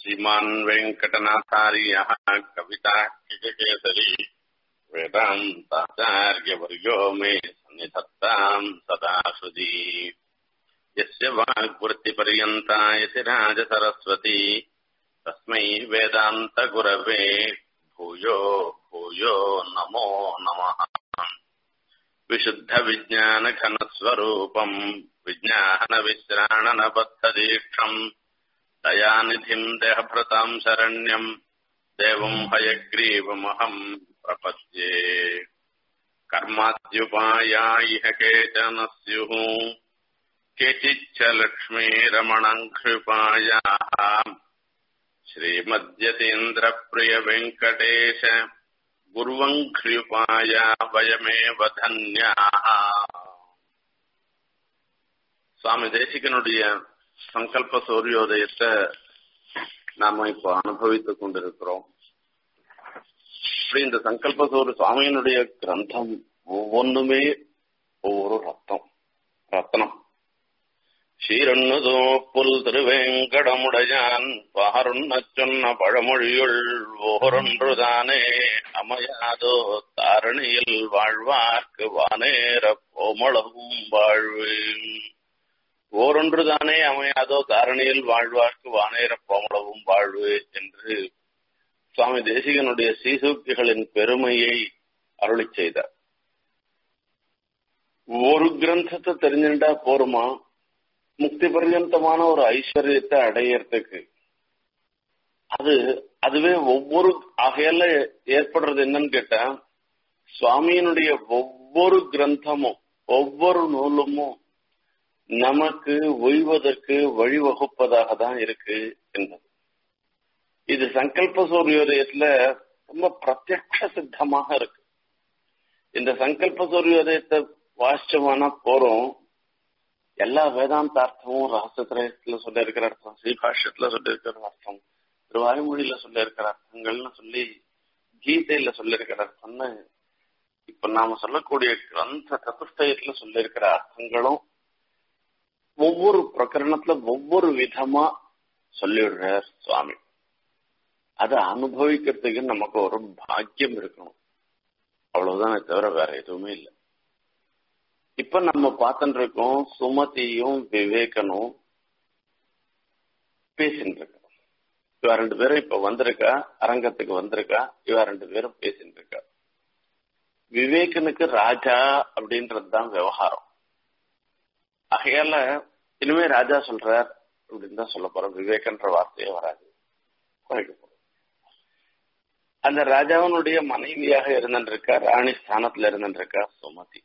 श्रीमान् वेङ्कटनाथार्यः कविता किजकेसरी वेदान्ताचार्यवर्यो मे सन्निधत्ताम् सदा श्रुति यस्य वाग्वृत्तिपर्यन्ता यति राजसरस्वती तस्मै वेदान्तगुरवे भूयो भूयो नमो नमः विशुद्धविज्ञानघनस्वरूपम् विज्ञानविश्राणनबद्धदीक्षम् दयानिधिम् देहभृताम् शरण्यम् देवम् हयग्रीवमहम् प्रपद्ये कर्माद्युपाया इह केचन स्युः केचिच्च लक्ष्मीरमणङ्कृपायाः श्रीमद्यतीन्द्रप्रियवेङ्कटेश गुर्वङ्घ्र्युपाया वयमेव धन्याः சுவாமி தேசிகனுடைய சங்கல்ப சூரியோதயத்தை நாம இப்போ அனுபவித்துக் கொண்டிருக்கிறோம் இப்படி இந்த சங்கல்ப சூரிய சுவாமியினுடைய கிரந்தம் ஒவ்வொன்றுமே ஒவ்வொரு ரத்தம் ரத்னம் சீரண்ணுதோ புல் திருவேங்கடமுடையான் பகருண்ண சொன்ன பழமொழியுள் ஓரொன்றுதானே அமையாதோ தாரணியில் வாழ்வார்க்கு வானேற கோமளவும் வாழ்வு ஓரொன்றுதானே அமையாதோ தாரணியில் வாழ்வார்க்கு வானேற கோமளவும் வாழ்வு என்று சுவாமி தேசிகனுடைய சீசூக்திகளின் பெருமையை அருளி செய்தார் ஒரு கிரந்தத்தை தெரிஞ்சுட்டா போருமா முக்தி பர்யந்தமான ஒரு ஐஸ்வர்யத்தை அடையறதுக்கு அது அதுவே ஒவ்வொரு ஆகையால ஏற்படுறது என்னன்னு கேட்டா சுவாமியினுடைய ஒவ்வொரு கிரந்தமும் ஒவ்வொரு நூலுமும் நமக்கு ஒய்வதற்கு வழிவகுப்பதாக தான் இருக்கு என்பது இது சங்கல்ப சூரியோதயத்துல ரொம்ப பிரத்யக்ஷ சித்தமாக இருக்கு இந்த சங்கல்ப சூரியோதயத்தை வாசிச்சமான போறோம் எல்லா வேதாந்தார்த்தமும் ரகசியத்திரயத்துல சொல்ல இருக்கிற அர்த்தம் ஸ்ரீபாஷ்யத்துல சொல்ல இருக்கிற அர்த்தம் திருவாய்மொழியில சொல்ல இருக்கிற அர்த்தங்கள்னு சொல்லி கீதையில சொல்ல இருக்கிற அர்த்தம்னு இப்ப நாம சொல்லக்கூடிய கிரந்த சதுஷ்டயத்துல சொல்ல இருக்கிற அர்த்தங்களும் ஒவ்வொரு பிரகரணத்துல ஒவ்வொரு விதமா சொல்லிடுறார் சுவாமி அதை அனுபவிக்கிறதுக்கு நமக்கு ஒரு பாக்கியம் இருக்கணும் அவ்வளவுதானே தவிர வேற எதுவுமே இல்லை இப்ப நம்ம பார்த்துட்டு இருக்கோம் சுமதியும் விவேகனும் பேசிட்டு இருக்கோம் இவ ரெண்டு பேரும் இப்ப வந்திருக்கா அரங்கத்துக்கு வந்திருக்கா இவ ரெண்டு பேரும் பேசிட்டு இருக்கா விவேகனுக்கு ராஜா அப்படின்றது தான் விவகாரம் ஆகையால இனிமே ராஜா சொல்றார் அப்படின்னு தான் சொல்ல போறோம் விவேகன்ற வார்த்தையே வராது குறைக்க போறோம் அந்த ராஜாவனுடைய மனைவியாக இருந்திருக்கா ராணி ஸ்தானத்துல இருந்திருக்கா சுமதி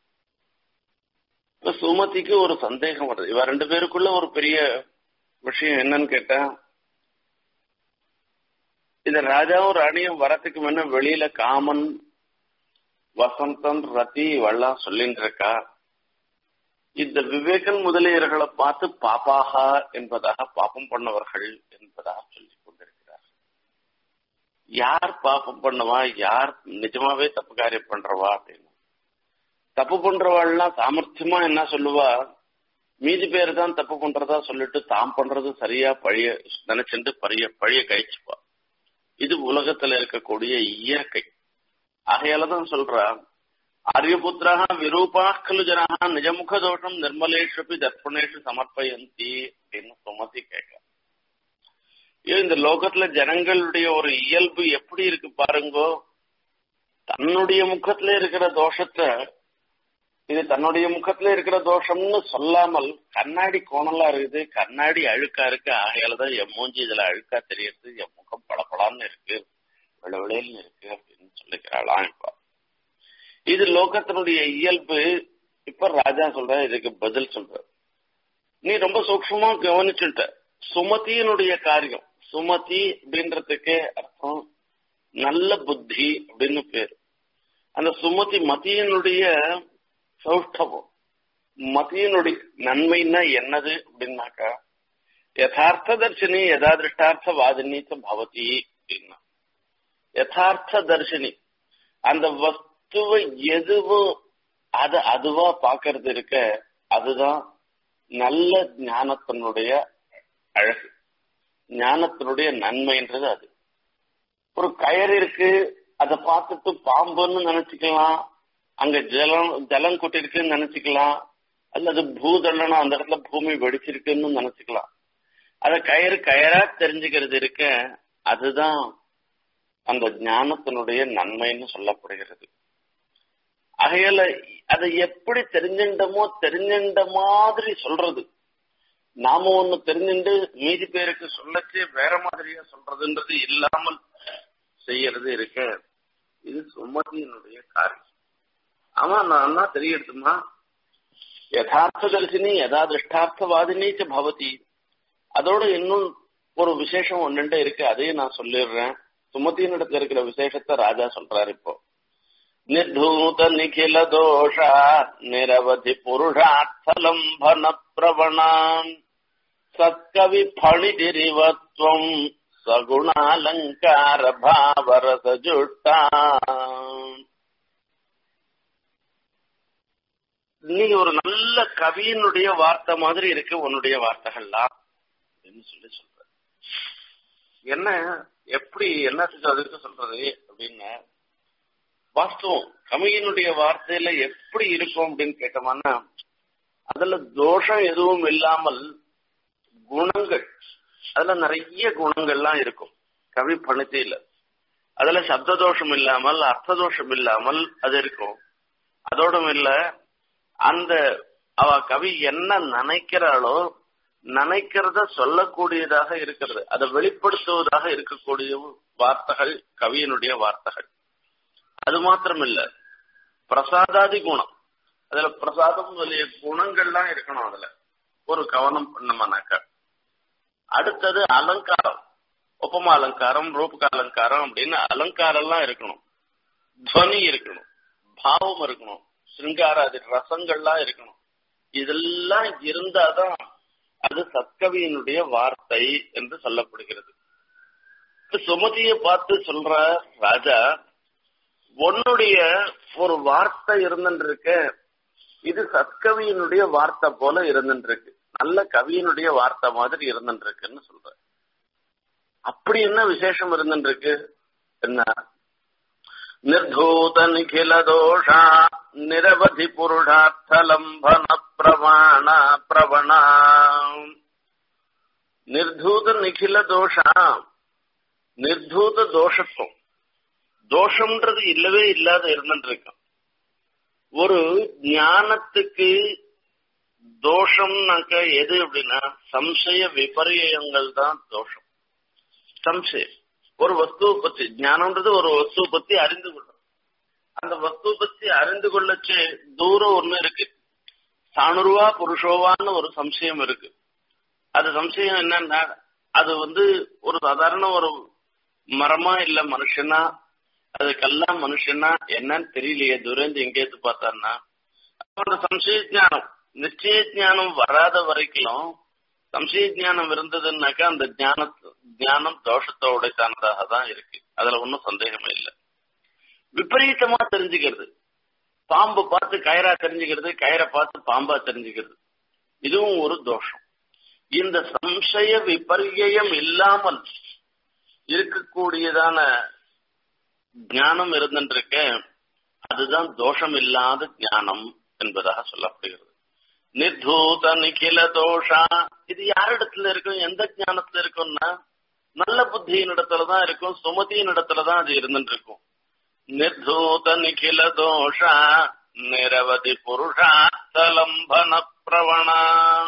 இப்ப சுமதிக்கு ஒரு சந்தேகம் வருது இவ ரெண்டு பேருக்குள்ள ஒரு பெரிய விஷயம் என்னன்னு கேட்டா இந்த ராஜாவும் ராணியும் வரத்துக்கு முன்ன வெளியில காமன் வசந்தன் ரத்தி இவெல்லாம் சொல்லிட்டு இருக்கா இந்த விவேகன் முதலியர்களை பார்த்து பாப்பாகா என்பதாக பாப்பம் பண்ணவர்கள் என்பதாக சொல்லிக் கொண்டிருக்கிறார் யார் பாப்பம் பண்ணவா யார் நிஜமாவே தப்பு காரியம் பண்றவா அப்படின்னு தப்பு பண்றவாள்லாம் சாமர்த்தியமா என்ன சொல்லுவா மீதி பேர் தான் தப்பு பண்றதா சொல்லிட்டு தாம் பண்றது சரியா பழிய நினைச்சுட்டு பழைய பழிய கழிச்சுப்பா இது உலகத்துல இருக்கக்கூடிய இயற்கை ஆகையாலதான் சொல்றா ஆரியபுத்திரா விரூபா கலு ஜனா நிஜமுக தோஷம் நிர்மலேஷு தர்ப்பணேஷு சமர்ப்பயந்தி அப்படின்னு சுமதி கேட்க இந்த லோகத்துல ஜனங்களுடைய ஒரு இயல்பு எப்படி இருக்கு பாருங்கோ தன்னுடைய முகத்துல இருக்கிற தோஷத்தை இது தன்னுடைய முகத்துல இருக்கிற தோஷம்னு சொல்லாமல் கண்ணாடி கோணலா இருக்குது கண்ணாடி அழுக்கா இருக்கு ஆகையாலதான் என் மூஞ்சி இதுல அழுக்கா தெரியறது என் முகம் பளபளான்னு இருக்கு விளவிளையல்னு இருக்கு அப்படின்னு சொல்லிக்கிறாளாம் இப்ப இது லோகத்தினுடைய இயல்பு இப்ப ராஜா சொல்ற இதுக்கு பதில் சொல்ற நீ ரொம்ப சூக்ஷமா கவனிச்சுட்ட சுமதியினுடைய காரியம் சுமதி அப்படின்றதுக்கே அர்த்தம் நல்ல புத்தி அப்படின்னு பேரு அந்த சுமதி மதியினுடைய சௌஷ்டவம் மதியினுடைய நன்மைன்னா என்னது அப்படின்னாக்கா யதார்த்த தர்ஷினி யதாதிருஷ்டார்த்த வாதினீச்ச பவதி அப்படின்னா யதார்த்த தர்ஷினி அந்த வஸ்துவை எதுவும் அது அதுவா பாக்குறது இருக்க அதுதான் நல்ல ஞானத்தினுடைய அழகு ஞானத்தினுடைய நன்மைன்றது அது ஒரு கயர் இருக்கு அதை பார்த்துட்டு பாம்புன்னு நினைச்சுக்கலாம் அங்க ஜலம் ஜலம் கொட்டிருக்குன்னு நினைச்சுக்கலாம் அல்லது பூதள்ளனா அந்த இடத்துல பூமி வெடிச்சிருக்குன்னு நினைச்சுக்கலாம் அத கயிறு கயரா தெரிஞ்சுக்கிறது இருக்க அதுதான் அந்த ஞானத்தினுடைய நன்மைன்னு சொல்லப்படுகிறது ஆகையால அதை எப்படி தெரிஞ்சின்றமோ தெரிஞ்சின்ற மாதிரி சொல்றது நாம ஒண்ணு தெரிஞ்சுட்டு மீதி பேருக்கு சொல்லச்சே வேற மாதிரியா சொல்றதுன்றது இல்லாமல் செய்யறது இருக்க இது சுமதியினுடைய காரியம் ஆமா நான் தெரியட்டுமா யதார்த்த தரிசினி யதா திருஷ்டார்த்தவாதினி பவதி அதோட இன்னும் ஒரு விசேஷம் ஒன்னுண்டு இருக்கு அதையும் நான் சொல்லிடுறேன் சுமதியின் இடத்துல இருக்கிற விசேஷத்தை ராஜா சொல்றாரு இப்போ ನಿರ್ಧೂತ ನಿಖಿಲ ದೋಷ ನಿರವಧಿ ಪುರುಷಾರ್ಥಲಂಭನ ಪ್ರವಣ ಸತ್ಕವಿ ಫಣಿತಿರಿವತ್ವಂ ಸಗುಣಾಲಂಕಾರ ಭಾವರಸ ಜುಟ್ಟ நீ ஒரு நல்ல கவியினுடைய வார்த்தை மாதிரி இருக்கு உன்னுடைய வார்த்தைகள்லாம் அப்படின்னு சொல்லி சொல்ற என்ன எப்படி என்னத்துக்கு அதுக்கு சொல்றது அப்படின்னு வாஸ்தவம் கவியினுடைய வார்த்தையில எப்படி இருக்கும் அப்படின்னு கேட்டோம்னா அதுல தோஷம் எதுவும் இல்லாமல் குணங்கள் அதுல நிறைய குணங்கள்லாம் இருக்கும் கவி பணித்தில அதுல சப்த தோஷம் இல்லாமல் அர்த்த தோஷம் இல்லாமல் அது இருக்கும் அதோடும் இல்ல அந்த அவ கவி என்ன நினைக்கிறாளோ நினைக்கிறத சொல்லக்கூடியதாக இருக்கிறது அதை வெளிப்படுத்துவதாக இருக்கக்கூடிய வார்த்தைகள் கவியினுடைய வார்த்தைகள் அது மாத்திரம் இல்ல பிரசாதாதி குணம் அதுல பிரசாதம் முதலிய குணங்கள்லாம் இருக்கணும் அதுல ஒரு கவனம் பண்ணமானாக்க அடுத்தது அலங்காரம் உபமா அலங்காரம் ரூபக அலங்காரம் அப்படின்னு அலங்காரம் எல்லாம் இருக்கணும் துவனி இருக்கணும் பாவம் இருக்கணும் சிருங்காராதி ரசங்கள்லாம் இருக்கணும் இதெல்லாம் இருந்தாதான் அது சத்கவியினுடைய வார்த்தை என்று சொல்லப்படுகிறது சுமதியை பார்த்து சொல்ற ராஜா உன்னுடைய ஒரு வார்த்தை இருந்துருக்கு இது சத்கவியினுடைய வார்த்தை போல இருந்துருக்கு நல்ல கவியினுடைய வார்த்தை மாதிரி இருந்துருக்குன்னு சொல்ற அப்படி என்ன விசேஷம் இருந்துருக்கு என்ன ನಿರ್ಧೂತ ನಿಖಿಲ ದೋಷ ನಿರವಧಿ ಪುರುಷಾರ್ಥಲಂಬನ ಪ್ರಮಾಣ ಪ್ರವಣ ನಿರ್ಧೂತ ನಿಖಿಲ ದೋಷ ನಿರ್ಧೂತ தோஷத்துவம் தோஷம்ன்றது இல்லவே இல்லாத இருந்துருக்கும் ஒரு ஞானத்துக்கு தோஷம்னாக்க எது அப்படின்னா சம்சய விபரியங்கள் தான் தோஷம் சம்சயம் ஒரு வஸ்துவை பத்தி ஞானம்ன்றது ஒரு வஸ்துவை பத்தி அறிந்து கொள்ளும் அந்த வஸ்துவை பத்தி அறிந்து கொள்ளச்சு தூரம் ஒண்ணு இருக்கு சாணுருவா புருஷோவான்னு ஒரு சம்சயம் இருக்கு அது சம்சயம் என்னன்னா அது வந்து ஒரு சாதாரண ஒரு மரமா இல்ல மனுஷனா அதுக்கெல்லாம் மனுஷனா என்னன்னு தெரியலையே துரந்து எங்கேயாவது பார்த்தான்னா அந்த சம்சய ஜானம் நிச்சய ஜானம் வராத வரைக்கும் சம்சய ஜானம் இருந்ததுன்னாக்கா அந்த ஞான ஞானம் தோஷத்தோட சார்ந்ததாக தான் இருக்கு அதுல ஒன்றும் சந்தேகமே இல்லை விபரீதமா தெரிஞ்சுக்கிறது பாம்பு பார்த்து கயரா தெரிஞ்சுக்கிறது கயரை பார்த்து பாம்பா தெரிஞ்சுக்கிறது இதுவும் ஒரு தோஷம் இந்த சம்சய விபரியம் இல்லாமல் இருக்கக்கூடியதான ஞானம் இருந்துருக்க அதுதான் தோஷம் இல்லாத ஞானம் என்பதாக சொல்லப்படுகிறது நிர்தூத நிகில தோஷா இது யாரிடத்துல இருக்கும் எந்த ஞானத்துல இருக்கும்னா நல்ல புத்தியின் இடத்துலதான் இருக்கும் சுமதியின் இடத்துலதான் அது இருந்துட்டு இருக்கும் நிர்தூத நிகில தோஷா நிரவதி புருஷா தலம்பன பிரவணா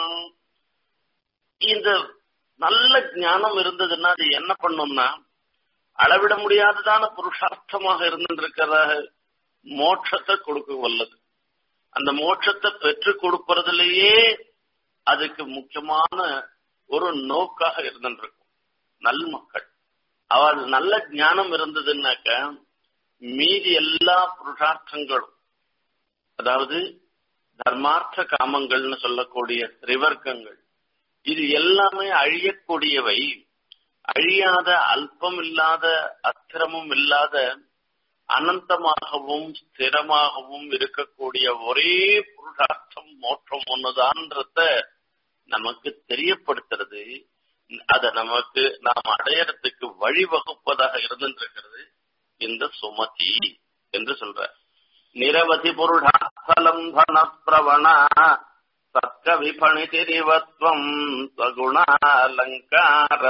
இந்த நல்ல ஞானம் இருந்ததுன்னா அது என்ன பண்ணும்னா அளவிட முடியாததான புருஷார்த்தமாக இருந்துருக்கிற மோட்சத்தை கொடுக்க வல்லது அந்த மோட்சத்தை பெற்றுக் கொடுப்பதிலேயே அதுக்கு முக்கியமான ஒரு நோக்காக இருந்துருக்கும் நல் மக்கள் அவள் நல்ல ஞானம் இருந்ததுன்னாக்க மீதி எல்லா புருஷார்த்தங்களும் அதாவது தர்மார்த்த காமங்கள்னு சொல்லக்கூடிய திரிவர்க்கங்கள் இது எல்லாமே அழியக்கூடியவை அழியாத அல்பம் இல்லாத அத்திரமும் இல்லாத அனந்தமாகவும் ஸ்திரமாகவும் இருக்கக்கூடிய ஒரே புருஷார்த்தம் மோட்சம் ஒண்ணுதான்றத நமக்கு தெரியப்படுத்துறது அத நமக்கு நாம் அடையறதுக்கு வழிவகுப்பதாக இருந்திருக்கிறது இந்த சுமதி என்று சொல்ற நிரவதி பொருளாசலம் தன பிரவணா சத்க விபணிதிரிவத்வம் சகுணாலங்கார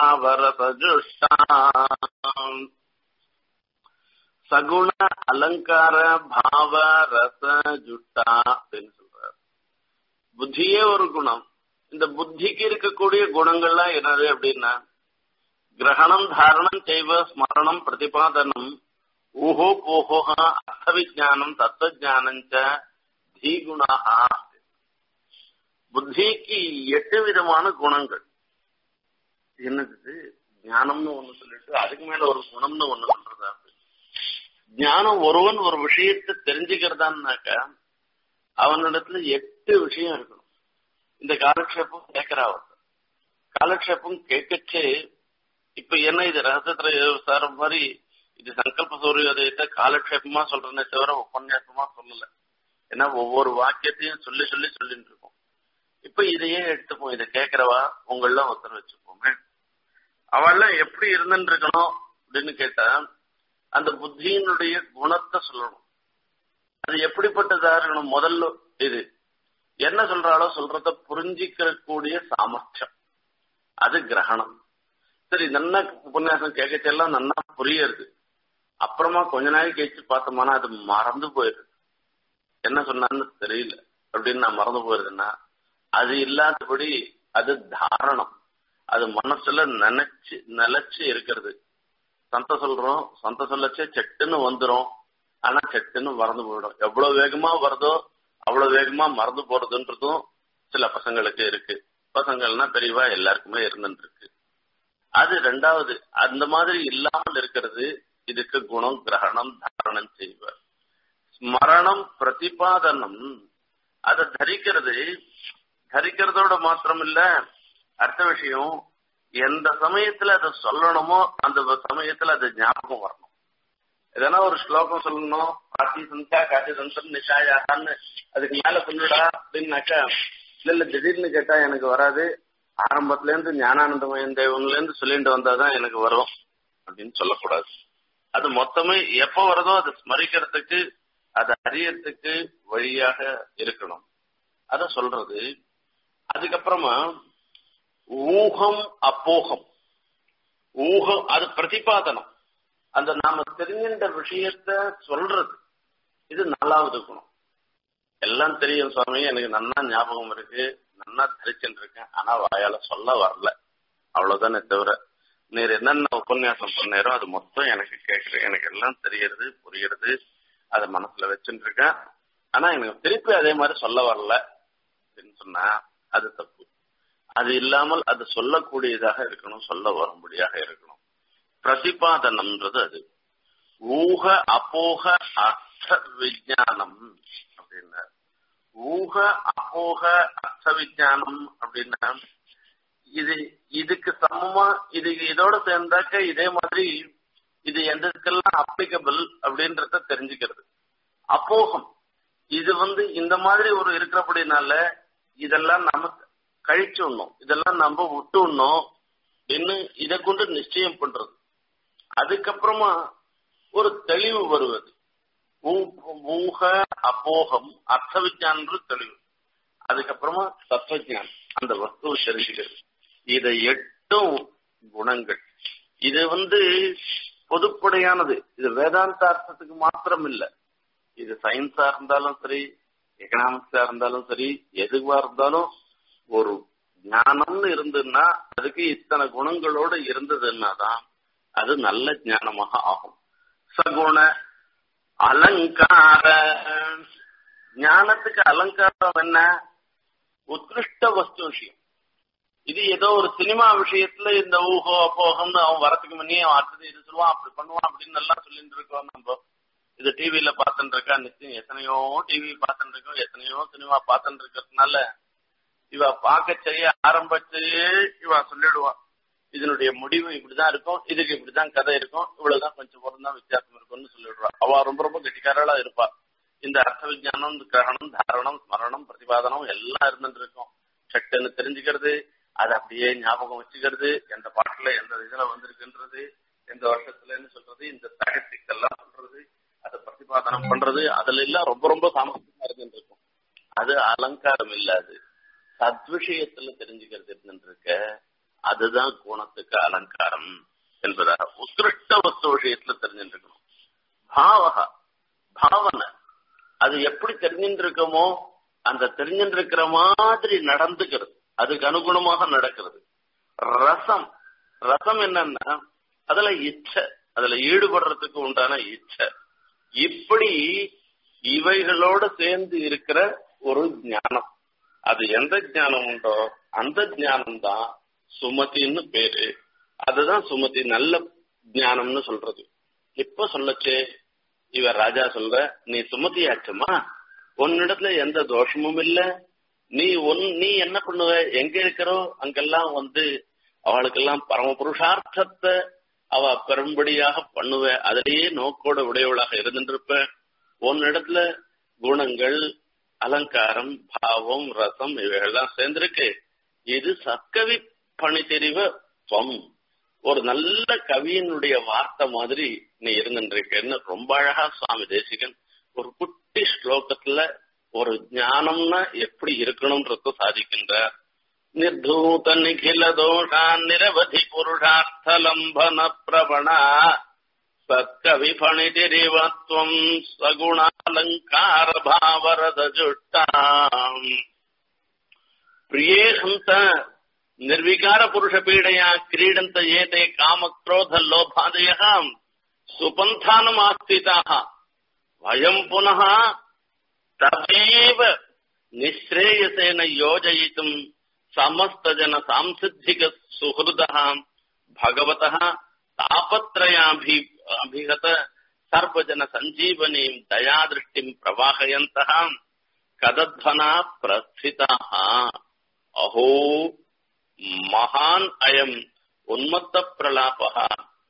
பாவரசஜுஷாம் சகுண அலங்கார பாவ ரச ஜுட்டா அப்படின்னு சொல்றார் புத்தியே ஒரு குணம் இந்த புத்திக்கு இருக்கக்கூடிய குணங்கள்லாம் என்னது அப்படின்னா கிரகணம் தாரணம் செய்வ ஸ்மரணம் பிரதிபாதனம் ஊஹோ போஹோ அர்த்த விஜானம் தத்துவ ஜானம் தீகுணா புத்திக்கு எட்டு விதமான குணங்கள் என்னது ஞானம்னு ஒண்ணு சொல்லிட்டு அதுக்கு மேல ஒரு குணம்னு ஒண்ணு சொல்றதா ஞானம் ஒருவன் ஒரு விஷயத்தை தெரிஞ்சுக்கிறதான்னாக்க அவனிடத்துல எட்டு விஷயம் இருக்கணும் இந்த காலக்ஷேபம் கேட்கிறா அவர் காலக்ஷேபம் கேட்கச்சே இப்ப என்ன இது ரகசியத்துல சார் மாதிரி இது சங்கல்ப சூரியோதயத்தை காலக்ஷேபமா சொல்றேனே தவிர உபன்யாசமா சொல்லல ஏன்னா ஒவ்வொரு வாக்கியத்தையும் சொல்லி சொல்லி சொல்லிட்டு இருக்கோம் இப்ப இதையே எடுத்துப்போம் இதை கேட்கிறவா உங்களெல்லாம் ஒருத்தர் வச்சுப்போமே அவெல்லாம் எப்படி இருந்துட்டு இருக்கணும் அப்படின்னு கேட்டா அந்த புத்தியினுடைய குணத்தை சொல்லணும் அது எப்படிப்பட்டதா இருக்கணும் முதல்ல இது என்ன சொல்றாளோ சொல்றத புரிஞ்சிக்க கூடிய சாமர்த்தியம் அது கிரகணம் சரி நன்னா உபன்யாசம் கேட்கச்செல்லாம் நன்னா புரியுது அப்புறமா கொஞ்ச நாள் கழிச்சு பார்த்தோம்னா அது மறந்து போயிருது என்ன சொன்னான்னு தெரியல அப்படின்னு நான் மறந்து போயிருதுன்னா அது இல்லாதபடி அது தாரணம் அது மனசுல நினைச்சு நிலைச்சு இருக்கிறது சந்த சொல்றோம் சந்த சொல்லச்சே செட்டுன்னு வந்துரும் ஆனா செட்டுன்னு மறந்து போயிடும் எவ்வளவு வேகமா வருதோ அவ்வளவு வேகமா மறந்து போறதுன்றதும் சில பசங்களுக்கு இருக்கு பசங்கள்னா பெரியவா எல்லாருக்குமே இருந்துட்டு இருக்கு அது ரெண்டாவது அந்த மாதிரி இல்லாமல் இருக்கிறது இதுக்கு குணம் கிரகணம் தாரணம் செய்வர் ஸ்மரணம் பிரதிபாதனம் அதை தரிக்கிறது தரிக்கிறதோட மாத்திரம் இல்ல அடுத்த விஷயம் எந்த சமயத்துல அதை சொல்லணுமோ அந்த சமயத்துல அது ஞாபகம் வரணும் எதனா ஒரு ஸ்லோகம் சொல்லணும் காட்டி சந்தா காட்டி சந்தன் நிஷாயாகான்னு அதுக்கு மேல சொல்லுடா அப்படின்னாக்கா இல்ல இல்ல திடீர்னு கேட்டா எனக்கு வராது ஆரம்பத்துல இருந்து ஞானானந்தமயம் தெய்வங்கள்ல இருந்து சொல்லிட்டு வந்தாதான் எனக்கு வரும் அப்படின்னு சொல்லக்கூடாது அது மொத்தமே எப்ப வருதோ அதை ஸ்மரிக்கிறதுக்கு அதை அறியறதுக்கு வழியாக இருக்கணும் அத சொல்றது அதுக்கப்புறமா ஊகம் அப்போகம் ஊகம் அது பிரதிபாதனம் அந்த நாம தெரிஞ்சின்ற விஷயத்த சொல்றது இது நாலாவது குணம் எல்லாம் தெரியும் சுவாமி எனக்கு நன்னா ஞாபகம் இருக்கு நன்னா தெரிச்சுட்டு இருக்கேன் ஆனா வாயால சொல்ல வரல அவ்வளவுதானே தவிர நீர் என்னென்ன உபன்யாசம் பண்ணாரோ அது மொத்தம் எனக்கு கேட்குறேன் எனக்கு எல்லாம் தெரியறது புரியுறது அதை மனசுல வச்சுட்டு இருக்கேன் ஆனா எனக்கு திருப்பி அதே மாதிரி சொல்ல வரல அப்படின்னு சொன்னா அது தப்பு அது இல்லாமல் அது சொல்லக்கூடியதாக இருக்கணும் சொல்ல வரும்படியாக இருக்கணும் பிரதிபாதனம்ன்றது அது ஊக அப்போக அர்த்த விஜானம் அப்படின்னா ஊக அப்போக அர்த்த விஜானம் அப்படின்னா இது இதுக்கு சமமா இது இதோட சேர்ந்தாக்க இதே மாதிரி இது எந்ததுக்கெல்லாம் அப்ளிகபிள் அப்படின்றத தெரிஞ்சுக்கிறது அப்போகம் இது வந்து இந்த மாதிரி ஒரு இருக்கிறபடினால இதெல்லாம் நம்ம கழிச்சு விடணும் இதெல்லாம் நம்ம விட்டு விடணும் அப்படின்னு இதை கொண்டு நிச்சயம் பண்றது அதுக்கப்புறமா ஒரு தெளிவு வருவது ஊக அப்போகம் அர்த்த விஜானம்ன்றது தெளிவு அதுக்கப்புறமா தத்துவஜானம் அந்த வஸ்துவை தெரிஞ்சுக்கிறது இதை எட்டும் குணங்கள் இது வந்து பொதுப்படையானது இது வேதாந்தார்த்தத்துக்கு மாத்திரம் இல்ல இது சயின்ஸா இருந்தாலும் சரி எக்கனாமிக்ஸா இருந்தாலும் சரி எதுவா இருந்தாலும் ஒரு ஞானம்னு இருந்ததுன்னா அதுக்கு இத்தனை குணங்களோட இருந்ததுன்னா தான் அது நல்ல ஞானமாக ஆகும் சகுண அலங்கார ஞானத்துக்கு அலங்காரம் என்ன உத்கிருஷ்ட வஸ்து விஷயம் இது ஏதோ ஒரு சினிமா விஷயத்துல இந்த ஊகோ அப்போகம்னு அவன் வரத்துக்கு முன்னே அவன் அடுத்தது இது சொல்லுவான் அப்படி பண்ணுவான் அப்படின்னு எல்லாம் சொல்லிட்டு இருக்கோம் நம்ம இது டிவியில பார்த்துட்டு இருக்கா நிச்சயம் எத்தனையோ டிவி பார்த்துட்டு இருக்கோம் எத்தனையோ சினிமா பார்த்துட்டு இருக்கிறதுனால இவ பார்க்க செய்ய ஆரம்பிச்சே இவ சொல்லிடுவா இதனுடைய முடிவு இப்படிதான் இருக்கும் இதுக்கு இப்படிதான் கதை இருக்கும் இவ்வளவுதான் கொஞ்சம் பொருள் தான் வித்தியாசம் இருக்கும்னு சொல்லிடுவா அவ ரொம்ப ரொம்ப கெட்டிக்காரளா இருப்பா இந்த அர்த்த விஜயானம் கிரகணம் தாரணம் ஸ்மரணம் பிரதிபாதனம் எல்லாம் இருந்துட்டு இருக்கும் சட்டுன்னு தெரிஞ்சுக்கிறது அதை அப்படியே ஞாபகம் வச்சுக்கிறது எந்த பாட்டுல எந்த இதுல வந்திருக்குன்றது எந்த வருஷத்துலன்னு சொல்றது இந்த ஸ்டாட்டிஸ்டிக்ஸ் எல்லாம் சொல்றது அதை பிரதிபாதனம் பண்றது அதுல எல்லாம் ரொம்ப ரொம்ப சாமர்த்தியமா இருந்துருக்கும் அது அலங்காரம் இல்லாது சத்விஷயத்துல தெரிஞ்சுக்கிறது இருந்துருக்க அதுதான் குணத்துக்கு அலங்காரம் என்பதாக உத்கிருஷ்ட வஸ்து விஷயத்துல தெரிஞ்சுருக்கணும் பாவகா பாவனை அது எப்படி தெரிஞ்சுருக்கோமோ அந்த தெரிஞ்சிருக்கிற மாதிரி நடந்துக்கிறது அதுக்கு அனுகுணமாக நடக்கிறது ரசம் ரசம் என்னன்னா அதுல இச்சை அதுல ஈடுபடுறதுக்கு உண்டான இச்சை இப்படி இவைகளோட சேர்ந்து இருக்கிற ஒரு ஞானம் அது எந்த ஞானம் உண்டோ அந்த ஞானம் தான் சுமதின்னு பேரு அதுதான் சுமதி நல்ல ஞானம்னு சொல்றது இப்ப சொல்லச்சே இவ ராஜா சொல்ற நீ சுமதியாச்சுமா உன்னிடத்துல எந்த தோஷமும் இல்ல நீ ஒன் நீ என்ன பண்ணுவ எங்க இருக்கிறோ அங்கெல்லாம் வந்து அவளுக்கெல்லாம் பரம புருஷார்த்தத்தை அவ பெரும்படியாக பண்ணுவ அதிலேயே நோக்கோட உடையவளாக இருந்துருப்ப உன்னிடத்துல குணங்கள் அலங்காரம் பாவம் ரசம் இவைகள்லாம் சேர்ந்திருக்கு இது சக்கவி பணி தெரிவ துவம் ஒரு நல்ல கவியினுடைய வார்த்தை மாதிரி நீ இருந்துருக்கன்னு ரொம்ப அழகா சுவாமி தேசிகன் ஒரு குட்டி ஸ்லோகத்துல ஒரு ஞானம்னா எப்படி இருக்கணும்ன்றத சாதிக்கின்றார் நிர்தூத நிகில தோஷான் நிரவதி புருஷார்த்த லம்பன பிரபணா சத்கவி பணிதிரிவத்வம் சகுணாலங்கார பாவரத ஜுஷ்டாம் பிரியே ஹந்த ನಿರ್ವಿಕಾರ ಪುರುಷ ಪೀಡೆಯ ಕ್ರೀಡಂತ ಏತೆ ಕಾಮ ಕ್ರೋಧ ಲೋಭಾದಯ ಸುಪಂಥಾನಮಾಸ್ಥಿತಾ ವಯಂ ಪುನಃ ತದೇವ ನಿಶ್ರೇಯಸೇನ ಯೋಜಯಿತುಂ ಸಮಸ್ತ ಜನ ಸಾಂಸಿದ್ಧಿಕ ಸುಹೃದ ಭಗವತಃ ತಾಪತ್ರಯಾಭಿ ಅಭಿಗತ ಸರ್ವಜನ ಸಂಜೀವನೀಂ ದಯಾದೃಷ್ಟಿಂ ಪ್ರವಾಹಯಂತಹ ಕದಧ್ವನ ಪ್ರಸ್ಥಿತಾ ಅಹೋ மகான் அயம் உன்மத்த பிரலாபகா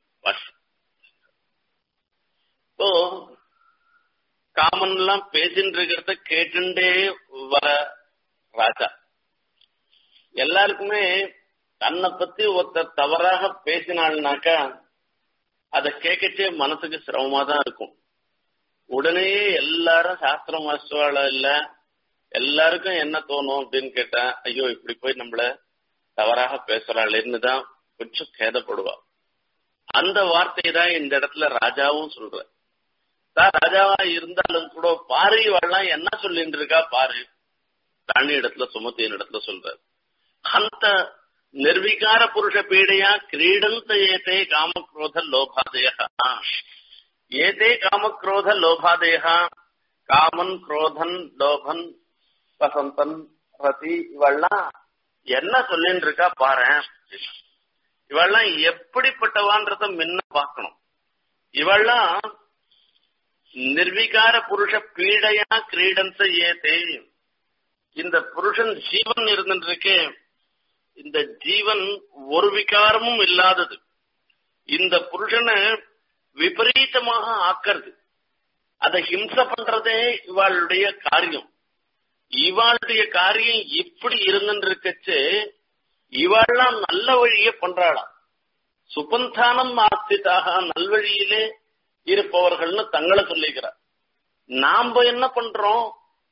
இப்போ காமன் எல்லாம் பேசிட்டு இருக்கிறத கேட்டுண்டே வர ராஜா எல்லாருக்குமே தன்னை பத்தி ஒருத்தர் தவறாக பேசினாள்னாக்கா அதை கேட்கச்சே மனசுக்கு சிரமமா தான் இருக்கும் உடனே எல்லாரும் சாஸ்திரம் மாஸ்டர்வாள இல்ல எல்லாருக்கும் என்ன தோணும் அப்படின்னு கேட்டா ஐயோ இப்படி போய் நம்மள தவறாக பேசுறாள்னு தான் கொஞ்சம் கேதப்படுவா அந்த வார்த்தை தான் இந்த இடத்துல ராஜாவும் சொல்ற தான் ராஜாவா இருந்தாலும் கூட பாரு இவெல்லாம் என்ன சொல்லிட்டு இருக்கா பாரு ராணி இடத்துல சுமத்தியின் இடத்துல சொல்ற அந்த ನಿರ್ವಿಕಾರ ಪುರುಷ ಪೀಡೆಯ ಕ್ರೀಡಂತ ಏತೆ ಕಾಮಕ್ರೋಧ ಲೋಭಾದಯ ಏತೆ ಕಾಮಕ್ರೋಧ ಲೋಭಾದಯ ಕಾಮನ್ ಕ್ರೋಧನ್ லோபன் வசந்தன் ரதி இவெல்லாம் என்ன சொல்லின்னு இருக்கா பாரு இவெல்லாம் எப்படிப்பட்டவான்றத முன்ன பார்க்கணும் இவெல்லாம் நிர்விகார புருஷ பீடையா கிரீடன்ச ஏதே இந்த புருஷன் ஜீவன் இருந்துருக்கு இந்த ஜீவன் ஒரு விகாரமும் இல்லாதது இந்த புருஷனை விபரீதமாக ஆக்கிறது அதை ஹிம்ச பண்றதே இவாளுடைய காரியம் இவாளுடைய காரியம் இப்படி இருந்துருக்கச்சு இவாள்லாம் நல்ல வழியே பண்றாளாம் சுபந்தானம் ஆஸ்திதாக நல்வழியிலே இருப்பவர்கள்னு தங்களை சொல்லிக்கிறார் நாம என்ன பண்றோம்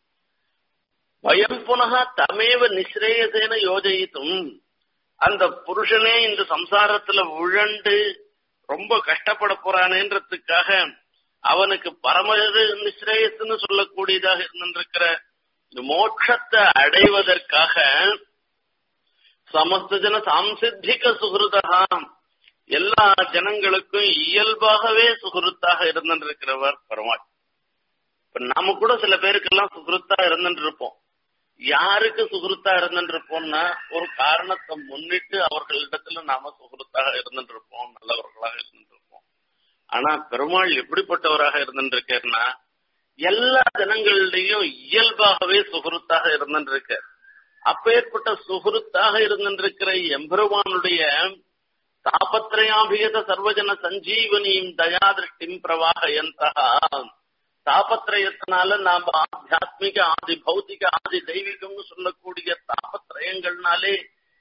பயம் புனக தமேவ நிஸ்ரேயசேன யோஜயித்தும் அந்த புருஷனே இந்த சம்சாரத்துல உழண்டு ரொம்ப கஷ்டப்பட போறானேன்றதுக்காக அவனுக்கு பரம நிஸ்ரேயஸ்ன்னு சொல்லக்கூடியதாக இருந்திருக்கிற மோட்சத்தை அடைவதற்காக சமஸ்த ஜன சாம்சித்திக சுகிருதா எல்லா ஜனங்களுக்கும் இயல்பாகவே சுகிருத்தாக இருந்திருக்கிறவர் பெருமாள் இப்ப நாம கூட சில பேருக்கெல்லாம் சுகிருத்தா இருந்துட்டு இருப்போம் யாருக்கு சுகிருத்தா இருந்துட்டு இருப்போம்னா ஒரு காரணத்தை முன்னிட்டு அவர்களிடத்துல நாம சுகிருத்தாக இருந்துட்டு இருப்போம் நல்லவர்களாக இருந்துட்டு இருப்போம் ஆனா பெருமாள் எப்படிப்பட்டவராக இருந்துட்டு இருக்கேன்னா எல்லா ஜனங்களிடையும் இயல்பாகவே சுகுருத்தாக இருந்திருக்க அப்பேற்பட்ட சுகுருத்தாக இருந்திருக்கிற எம்பெருமானுடைய தாபத்ரயாபிகத சர்வஜன சஞ்சீவனியும் தயாதிருஷ்டிம் பிரவாகயந்தா தாபத்திரயத்தினால நாம ஆத்தியாத்மிக ஆதி பௌத்திக ஆதி தெய்வீகம்னு சொல்லக்கூடிய தாபத்திரயங்கள்னாலே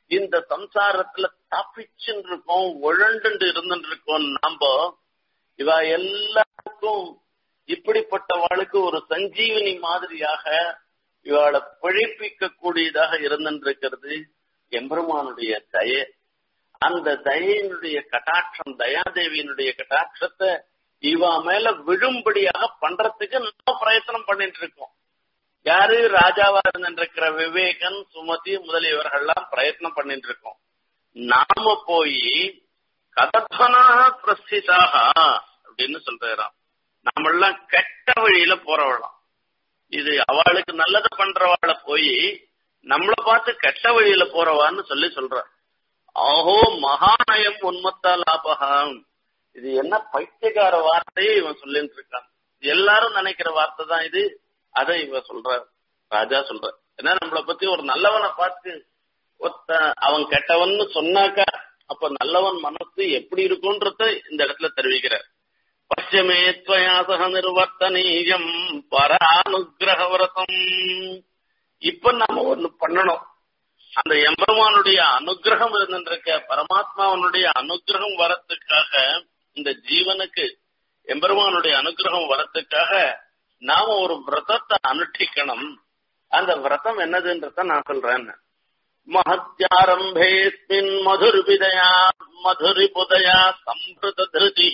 இந்த சம்சாரத்துல தப்பிச்சுன்னு இருக்கோம் உழண்டு இருந்துட்டு இருக்கோம் நாம இவ எல்லாருக்கும் இப்படிப்பட்டவாளுக்கு ஒரு சஞ்சீவனி மாதிரியாக இவாளை பிழைப்பிக்க கூடியதாக இருந்திருக்கிறது எம்பெருமானுடைய தய அந்த தயையினுடைய கட்டாட்சம் தயாதேவியினுடைய கட்டாட்சத்தை இவா மேல விழும்படியாக பண்றதுக்கு நம்ம பிரயத்தனம் பண்ணிட்டு இருக்கோம் யாரு ராஜாவா இருந்திருக்கிற விவேகன் சுமதி முதலியவர்கள்லாம் பிரயத்னம் பண்ணிட்டு இருக்கோம் நாம போய் கதத்வனா பிரஸ்திதாக அப்படின்னு சொல்றாராம் நாமெல்லாம் கெட்ட வழியில போறவளாம் இது அவளுக்கு நல்லது பண்றவாள போய் நம்மள பார்த்து கெட்ட வழியில போறவான்னு சொல்லி சொல்ற ஆஹோ மகாநயம் உன்மத்தா லாபகம் இது என்ன பைத்தியக்கார வார்த்தையை இவன் சொல்லிட்டு இருக்கான் எல்லாரும் நினைக்கிற வார்த்தை தான் இது அதை இவன் சொல்ற ராஜா சொல்ற ஏன்னா நம்மளை பத்தி ஒரு நல்லவனை பார்த்து ஒத்த அவன் கெட்டவன் சொன்னாக்கா அப்ப நல்லவன் மனசு எப்படி இருக்கும்ன்றத இந்த இடத்துல தெரிவிக்கிறார் பశ్యமே துவயாசக நிர்வர்த்தனீயம் பரானுகிரக விரதம் இப்ப நாம ஒண்ணு பண்ணணும் அந்த எம்பெருமானுடைய அனுகிரகம் இருந்திருக்க பரமாத்மாவனுடைய அனுகிரகம் வரத்துக்காக இந்த ஜீவனுக்கு எம்பெருமானுடைய அனுகிரகம் வரத்துக்காக நாம ஒரு விரதத்தை அனுஷ்டிக்கணும் அந்த விரதம் என்னதுன்றத நான் சொல்றேன் மகத்யாரம்பேஸ்மின் மதுர்விதயா மதுரிபுதயா சம்பிருத திருதி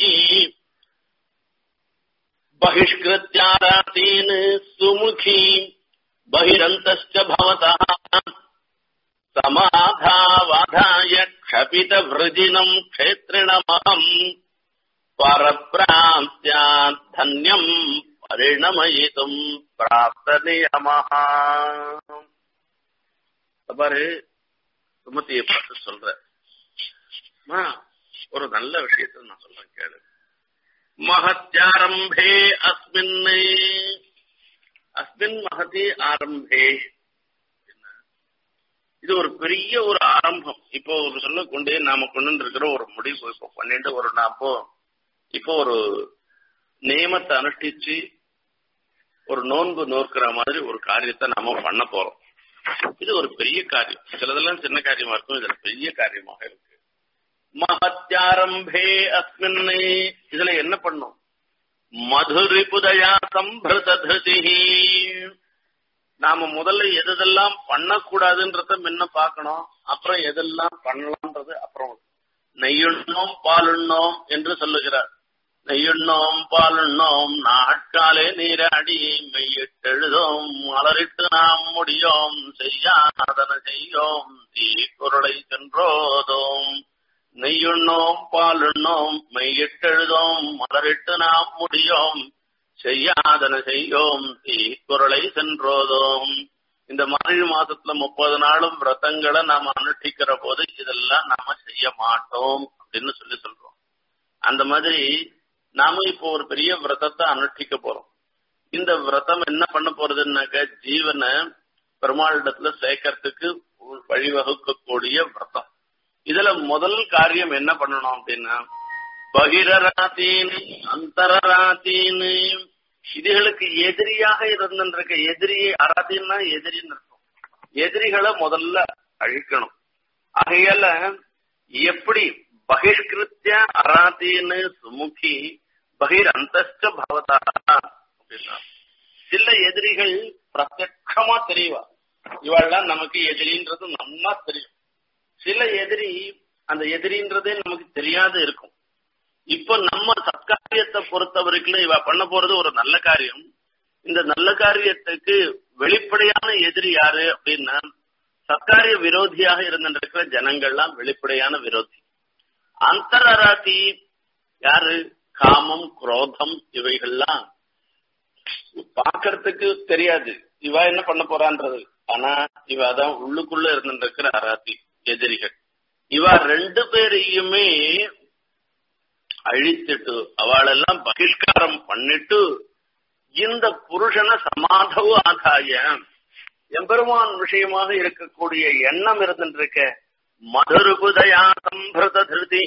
बहिष्कृत्यारातीन् सुमुखी बहिरन्तश्च भवतः समाधावाधाय क्षपितवृजिनम् क्षेत्रिणमहम् परप्राप्त्यात् धन्यम् परिणमयितुम् प्राप्तनियमः பாரு சுமதியை பார்த்து சொல்ற ஒரு நல்ல விஷயத்த நான் சொல்றேன் கேளு மகத்யாரம்பே அஸ்மின் அஸ்மின் மகதி ஆரம்பே இது ஒரு பெரிய ஒரு ஆரம்பம் இப்போ ஒரு சொல்லக்கொண்டே நாம கொண்டு இருக்கிற ஒரு முடிவு இப்போ பண்ணிட்டு ஒரு நாப்போ இப்போ ஒரு நியமத்தை அனுஷ்டிச்சு ஒரு நோன்பு நோக்கிற மாதிரி ஒரு காரியத்தை நாம பண்ண போறோம் இது ஒரு பெரிய காரியம் சிலதெல்லாம் சின்ன காரியமா இருக்கும் இதுல பெரிய காரியமாக இருக்கு மகத்யாரம்பே அஸ்மின் இதுல என்ன பண்ணும் மதுரிபுதயா சம்பிரத திருதி நாம முதல்ல எதெல்லாம் பண்ணக்கூடாதுன்றத முன்ன பார்க்கணும் அப்புறம் எதெல்லாம் பண்ணலாம்ன்றது அப்புறம் நெய்யுண்ணோம் பாலுண்ணோம் என்று சொல்லுகிறார் நெய்யுண்ணோம் பாலுண்ணோம் நாட்காலே நீராடி மெய்யிட்டெழுதோம் மலரிட்டு நாம் முடியோம் செய்யாதன செய்யோம் தீ குரலை சென்றோதோம் நெய்யுண்ணோம் பாலுண்ணோம் மெய்யிட்டெழுதோம் மலரிட்டு நாம் முடியோம் செய்யாதன செய்யோம் தீ குரலை சென்றோதோம் இந்த மார்கழி மாசத்துல முப்பது நாளும் விரதங்களை நாம அனுஷ்டிக்கிற போது இதெல்லாம் நாம செய்ய மாட்டோம் அப்படின்னு சொல்லி சொல்றோம் அந்த மாதிரி நாம இப்போ ஒரு பெரிய விரதத்தை அனுஷ்டிக்க போறோம் இந்த விரதம் என்ன பண்ண போறதுன்னாக்க ஜீவனை பெருமாளிடத்துல சேர்க்கறதுக்கு வழிவகுக்கக்கூடிய விரதம் இதுல முதல் காரியம் என்ன பண்ணணும் அப்படின்னா பகிரராத்தீன் அந்தரராத்தீன் இதுகளுக்கு எதிரியாக இருந்திருக்க எதிரி அராத்தின்னா எதிரின்னு இருக்கும் எதிரிகளை முதல்ல அழிக்கணும் ஆகையால எப்படி பகிஷ்கிருத்திய அராத்தின்னு சுமுகி பகிர் அந்தஸ்ட பவதா அப்படின்னா சில எதிரிகள் பிரத்யமா தெரியவா இவாள்லாம் நமக்கு எதிரின்றது நல்லா தெரியும் சில எதிரி அந்த எதிரின்றதே நமக்கு தெரியாது இருக்கும் இப்ப நம்ம சத்காரியத்தை பொறுத்த வரைக்கும் இவ பண்ண போறது ஒரு நல்ல காரியம் இந்த நல்ல காரியத்துக்கு வெளிப்படையான எதிரி யாரு அப்படின்னா சத்காரிய விரோதியாக இருந்திருக்கிற ஜனங்கள்லாம் வெளிப்படையான விரோதி அந்தராத்தி யாரு காமம் குரோதம் இவைகள்லாம் பாக்கிறதுக்கு தெரியாது இவ என்ன பண்ண போறான்றது ஆனா இவ அதான் உள்ளுக்குள்ள இருந்திருக்கிற அராத்தி எதிரிகள் இவ ரெண்டு பேரையுமே அழித்துட்டு அவளெல்லாம் பகிஷ்காரம் பண்ணிட்டு இந்த புருஷனை சமாதவு ஆதாய எம்பெருமான் விஷயமாக இருக்கக்கூடிய எண்ணம் இருந்துருக்க மதுருபுதயா சம்பிரத திருதி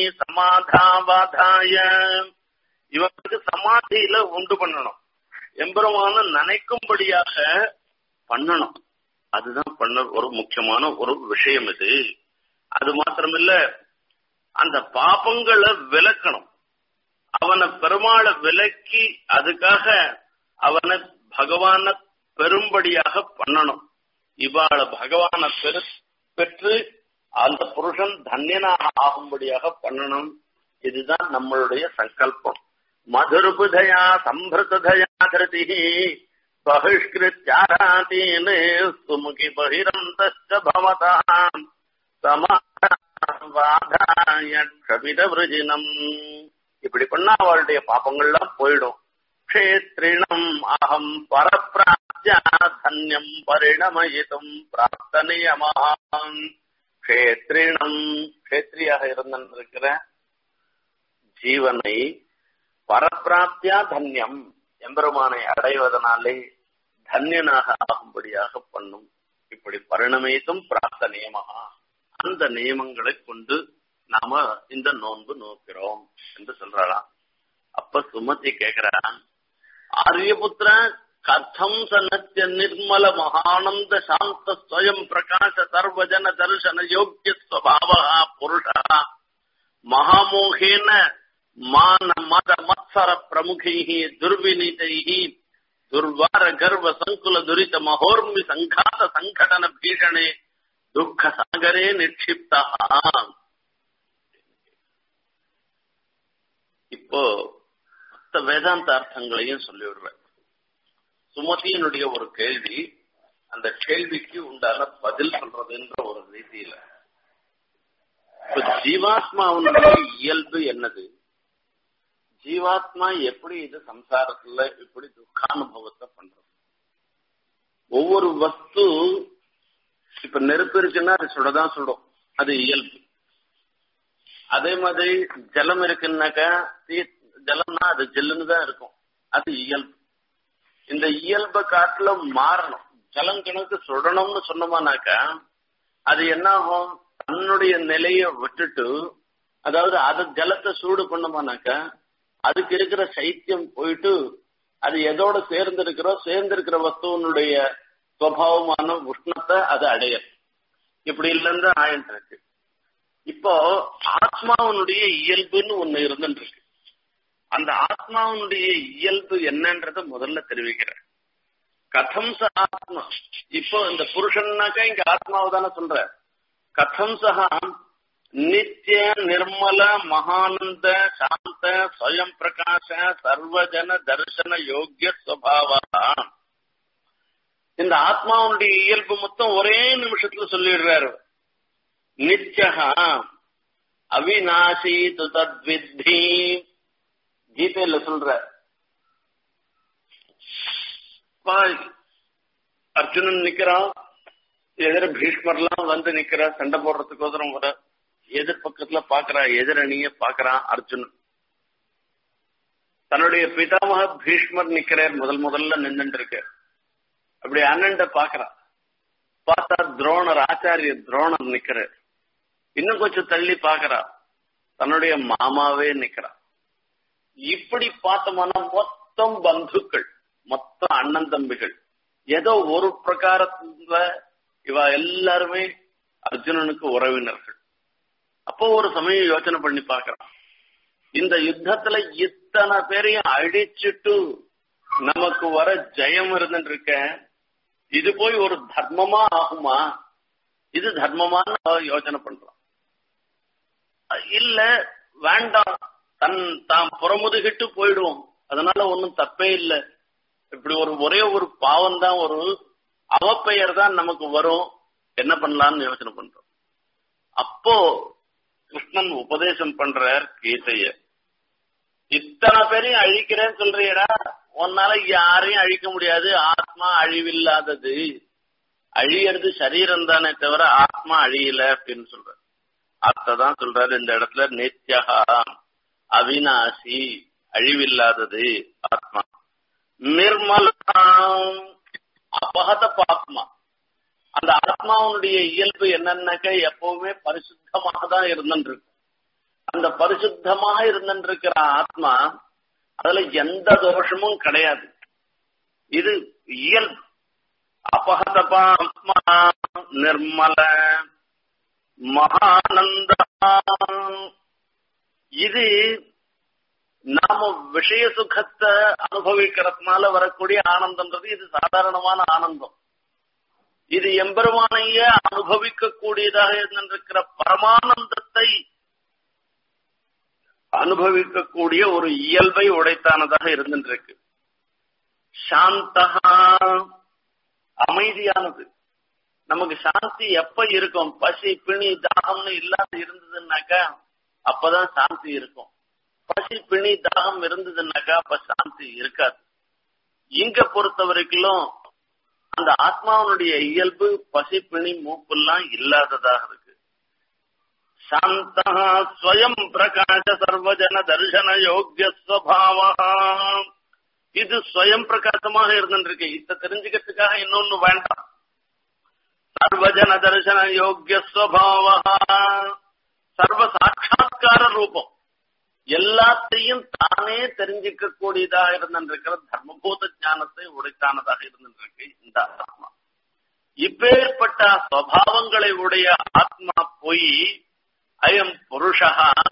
சமாதாவாதாய இவனுக்கு சமாதியில உண்டு பண்ணணும் எம்பெருமான நினைக்கும்படியாக பண்ணணும் அதுதான் பண்ண ஒரு முக்கியமான ஒரு விஷயம் இது அது மாத்திரமில்ல அந்த பாபங்களை விலக்கணும் அவனை பெருமாளை விலக்கி அதுக்காக அவனை பகவான பெரும்படியாக பண்ணணும் இவாள பகவான பெரு பெற்று அந்த புருஷன் தன்யனாக ஆகும்படியாக பண்ணணும் இதுதான் நம்மளுடைய சங்கல்பம் மதுர்புதயா சம்பிருதயா கிருதி பகிஷ்கிருத்தியாராதீன் சுமுகி பகிரந்த பவதாம் சமாதாய இப்படி பண்ணா அவளுடைய பாப்பங்கள்லாம் போயிடும் க்ஷேத்ரிணம் அகம் பரப்பிராப்தியா தன்யம் பரிணமயிதும் பிரார்த்தனியமாம் க்ஷேத்ரிணம் க்ஷேத்ரியாக இருந்திருக்கிற ஜீவனை பரப்பிராப்தியா தன்யம் எம்பெருமானை அடைவதனாலே தன்யனாக ஆகும்படியாக பண்ணும் இப்படி பரிணமித்தும் பிரார்த்தனியமாக அந்த நியமங்களை கொண்டு நாம இந்த நோன்பு நோக்கிறோம் என்று சொல்றாளாம் அப்ப சுமதி கேக்குறான் ஆரியபுத்திர கதம் சனத்திய நிர்மல மகானந்த சாந்த ஸ்வயம் பிரகாச சர்வஜன தர்சன யோக்கிய ஸ்வபாவ புருஷ மகாமோகேன மான மத மத்சர பிரமுகை துர்விநீதை துர்வார கர்வ சங்குல துரித மகோர்மி சங்காத சங்கடன பீஷணே துக்க சாகரே நிக்ஷிப்தா இப்போ மொத்த வேதாந்த அர்த்தங்களையும் சொல்லிவிடுறேன் சுமதியினுடைய ஒரு கேள்வி அந்த கேள்விக்கு உண்டான பதில் சொல்றதுன்ற ஒரு ரீதியில இப்ப ஜீவாத்மாவுடைய இயல்பு என்னது ஜீவாத்மா எப்படி இது சம்சாரத்துல இப்படி துக்கானுபவத்தை பண்றது ஒவ்வொரு வஸ்து இப்ப நெருப்பு இருக்குன்னா அது சுடதான் சுடும் அது இயல்பு அதே மாதிரி ஜலம் இருக்குன்னாக்கா ஜலம்னா அது ஜெல்லுன்னு தான் இருக்கும் அது இயல்பு இந்த இயல்பை காட்டுல மாறணும் ஜலம் கணக்கு சுடணும்னு சொன்னோமானாக்கா அது என்ன ஆகும் தன்னுடைய நிலையை விட்டுட்டு அதாவது அது ஜலத்தை சூடு பண்ணோமானாக்கா அதுக்கு இருக்கிற சைத்தியம் போயிட்டு அது எதோட சேர்ந்திருக்கிறோ சேர்ந்திருக்கிற வஸ்துவனுடைய சுவாவமான உஷ்ணத்தை அது அடையும் இப்படி இல்லைன்னு ஆயிட்டு இருக்கு இப்போ ஆத்மாவனுடைய இயல்புன்னு ஒண்ணு இருந்துட்டு இருக்கு அந்த ஆத்மாவனுடைய இயல்பு என்னன்றத முதல்ல தெரிவிக்கிறேன் கதம் ச ஆத்மா இப்போ இந்த புருஷன்னாக்கா இங்க ஆத்மாவை தானே சொல்ற கதம் சகா நித்திய நிர்மல மகானந்த சாந்த ஸ்வயம் பிரகாச சர்வஜன தர்சன யோக்கிய சுவாவா இந்த ஆத்மாவுடைய இயல்பு மொத்தம் ஒரே நிமிஷத்துல சொல்லிடுறாரு நித்யகா அவிநாசி தத்வித்தி கீதையில சொல்ற அர்ஜுனன் நிக்கிறான் எதிர பீஷ்மர்லாம் வந்து நிக்கிறா சண்டை போடுறதுக்கோசரம் வர எதிர் பக்கத்துல பாக்குறா எதிரணிய பாக்குறான் அர்ஜுனன் தன்னுடைய பிதாமக பீஷ்மர் நிக்கிறார் முதல் முதல்ல நின்றுட்டு இருக்க அப்படி அண்ணன்ட பாக்குறான் பார்த்தா துரோணர் ஆச்சாரிய துரோணர் நிக்கிறார் இன்னும் கொஞ்சம் தள்ளி பாக்குறா தன்னுடைய மாமாவே நிக்கிறா இப்படி பார்த்தோம்னா மொத்தம் பந்துக்கள் மொத்தம் அண்ணன் தம்பிகள் ஏதோ ஒரு பிரகாரத்துல இவ எல்லாருமே அர்ஜுனனுக்கு உறவினர்கள் அப்போ ஒரு சமயம் யோசனை பண்ணி பாக்குறான் இந்த யுத்தத்துல இத்தனை பேரையும் அழிச்சிட்டு நமக்கு வர ஜெயம் இருந்துட்டு இருக்க இது போய் ஒரு தர்மமா ஆகுமா இது தர்மமான்னு யோசனை பண்றான் இல்ல வேண்டாம் தன் தாம் புறமுதுகிட்டு போயிடுவோம் அதனால ஒன்னும் தப்பே இல்லை இப்படி ஒரு ஒரே ஒரு பாவம் தான் ஒரு அவப்பெயர் தான் நமக்கு வரும் என்ன பண்ணலாம்னு யோசனை பண்றோம் அப்போ கிருஷ்ணன் உபதேசம் பண்றார் கீதைய இத்தனை பேரையும் அழிக்கிறேன்னு சொல்றியடா உன்னால யாரையும் அழிக்க முடியாது ஆத்மா அழிவில்லாதது அழியறது சரீரம் தானே தவிர ஆத்மா அழியல அப்படின்னு சொல்ற அர்த்ததான் சொல்றாரு இந்த இடத்துல நித்யகா அவினாசி அழிவில்லாதது ஆத்மா நிர்மலாம் அபகத பாத்மா அந்த ஆத்மாவுடைய இயல்பு என்னன்னாக்க எப்பவுமே பரிசுத்தமாக தான் இருந்துருக்கு அந்த பரிசுத்தமாக இருந்துருக்கிற ஆத்மா அதுல எந்த தோஷமும் கிடையாது இது இயல்பு அபஹதபாத்மா நிர்மல மகானந்த இது நாம விஷய சுகத்தை அனுபவிக்கிறதுனால வரக்கூடிய ஆனந்தம்ன்றது இது சாதாரணமான ஆனந்தம் இது எம்பெருமானையே அனுபவிக்க கூடியதாக இருந்திருக்கிற பரமானந்தத்தை அனுபவிக்கக்கூடிய ஒரு இயல்பை உடைத்தானதாக இருந்திருக்கு சாந்தகா அமைதியானது நமக்கு சாந்தி எப்ப இருக்கும் பசி பிணி தாகம்னு இல்லாத இருந்ததுன்னாக்கா அப்பதான் சாந்தி இருக்கும் பசி பிணி தாகம் இருந்ததுன்னாக்கா அப்ப சாந்தி இருக்காது இங்க பொறுத்த வரைக்கும் அந்த ஆத்மாவனுடைய இயல்பு பசி பிணி மூப்பெல்லாம் இல்லாததாக இருக்கு சாந்தா ஸ்வயம் பிரகாச சர்வஜன தர்சன யோக்கிய ஸ்வபாவா இது ஸ்வயம் பிரகாசமாக இருந்துருக்கு இத தெரிஞ்சுக்கிறதுக்காக இன்னொன்னு வேண்டாம் சர்வஜன தர்சன யோக்கிய ஸ்வபாவா சர்வ சாட்சா்கார ரூபம் எல்லாத்தையும் தானே தெரிஞ்சுக்க கூடியதாக இருந்திருக்கிற தர்மபூத ஞானத்தை உடைத்தானதாக இருந்திருக்கு இந்த ஆத்மா இப்பேற்பட்ட சுவாவங்களை உடைய ஆத்மா போய் அயம் புருஷா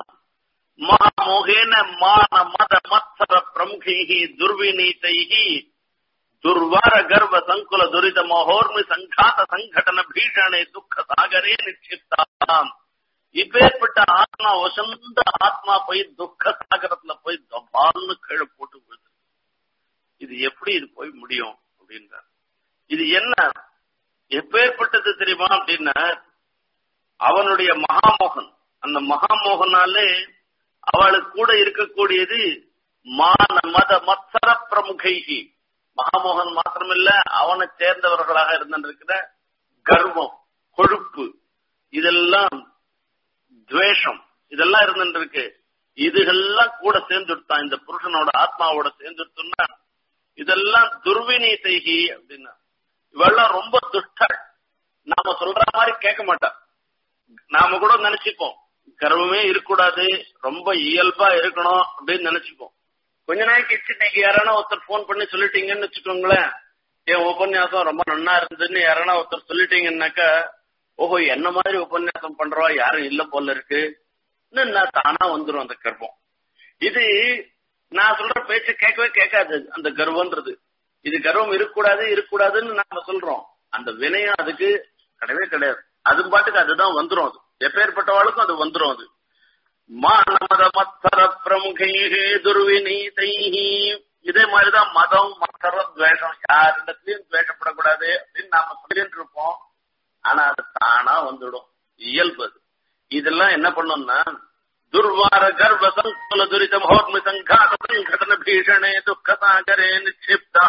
மகாமோகேன மான மத மத்சர பிரமுகை துர்விநீதை துர்வார கர்வ சங்குல துரித மோகோர்மி சங்காத சங்கடன பீஷணே துக்க சாகரே நிட்சிப்தாம் இப்பேற்பட்ட ஆத்மா வசந்த ஆத்மா போய் துக்க சாகரத்துல போய் தபால்னு கீழே போட்டு விழுது இது எப்படி இது போய் முடியும் அப்படின்ற இது என்ன எப்பேற்பட்டது தெரியுமா அப்படின்னா அவனுடைய மகாமோகன் அந்த மகாமோகனாலே அவளுக்கு கூட இருக்கக்கூடியது மான மத மத்சர பிரமுகைகி மகாமோகன் மாத்திரமில்ல அவனை சேர்ந்தவர்களாக இருந்திருக்கிற கர்வம் கொழுப்பு இதெல்லாம் துவேஷம் இதெல்லாம் இருந்துருக்கு இதுகெல்லாம் கூட சேர்ந்துட்டான் இந்த புருஷனோட ஆத்மாவோட சேர்ந்துட்டுன்னா இதெல்லாம் துர்விநீதைகி அப்படின்னா இவெல்லாம் ரொம்ப துஷ்டாள் நாம சொல்ற மாதிரி கேட்க மாட்டா நாம கூட நினைச்சுப்போம் கர்வமே இருக்கக்கூடாது ரொம்ப இயல்பா இருக்கணும் அப்படின்னு நினைச்சுப்போம் கொஞ்ச நாளைக்கு கழிச்சு நீங்க யாரானா ஒருத்தர் போன் பண்ணி சொல்லிட்டீங்கன்னு வச்சுக்கோங்களேன் என் உபன்யாசம் ரொம்ப நன்னா இருந்ததுன்னு யாரானா ஒருத்தர் சொல்லிட்டீங்கன்னாக்கா ஓஹோ என்ன மாதிரி உபன்யாசம் பண்றோம் யாரும் இல்ல போல இருக்கு நான் தானா வந்துரும் அந்த கர்வம் இது நான் சொல்ற பேச்சு கேட்கவே கேட்காது அந்த கர்வம்ன்றது இது கர்வம் இருக்கக்கூடாது இருக்கக்கூடாதுன்னு நாம சொல்றோம் அந்த வினயம் அதுக்கு கிடையவே கிடையாது அது பாட்டுக்கு அதுதான் வந்துரும் அது எப்பேற்பட்டவாளுக்கும் அது வந்துரும் அது மானமத மத்தர பிரமுகை துர்விநீதை இதே மாதிரிதான் மதம் மத்தர துவேஷம் யாரிடத்திலையும் துவேஷப்படக்கூடாது அப்படின்னு நாம சொல்லிட்டு இருப்போம் ஆனா அது தானா வந்துடும் இயல்பு அது இதெல்லாம் என்ன பண்ணோம்னா துர்வார கர்வ சங்குல துரித மகோத்மி சங்காத சங்கடன பீஷணே துக்க சாகரே நிக்ஷிப்தா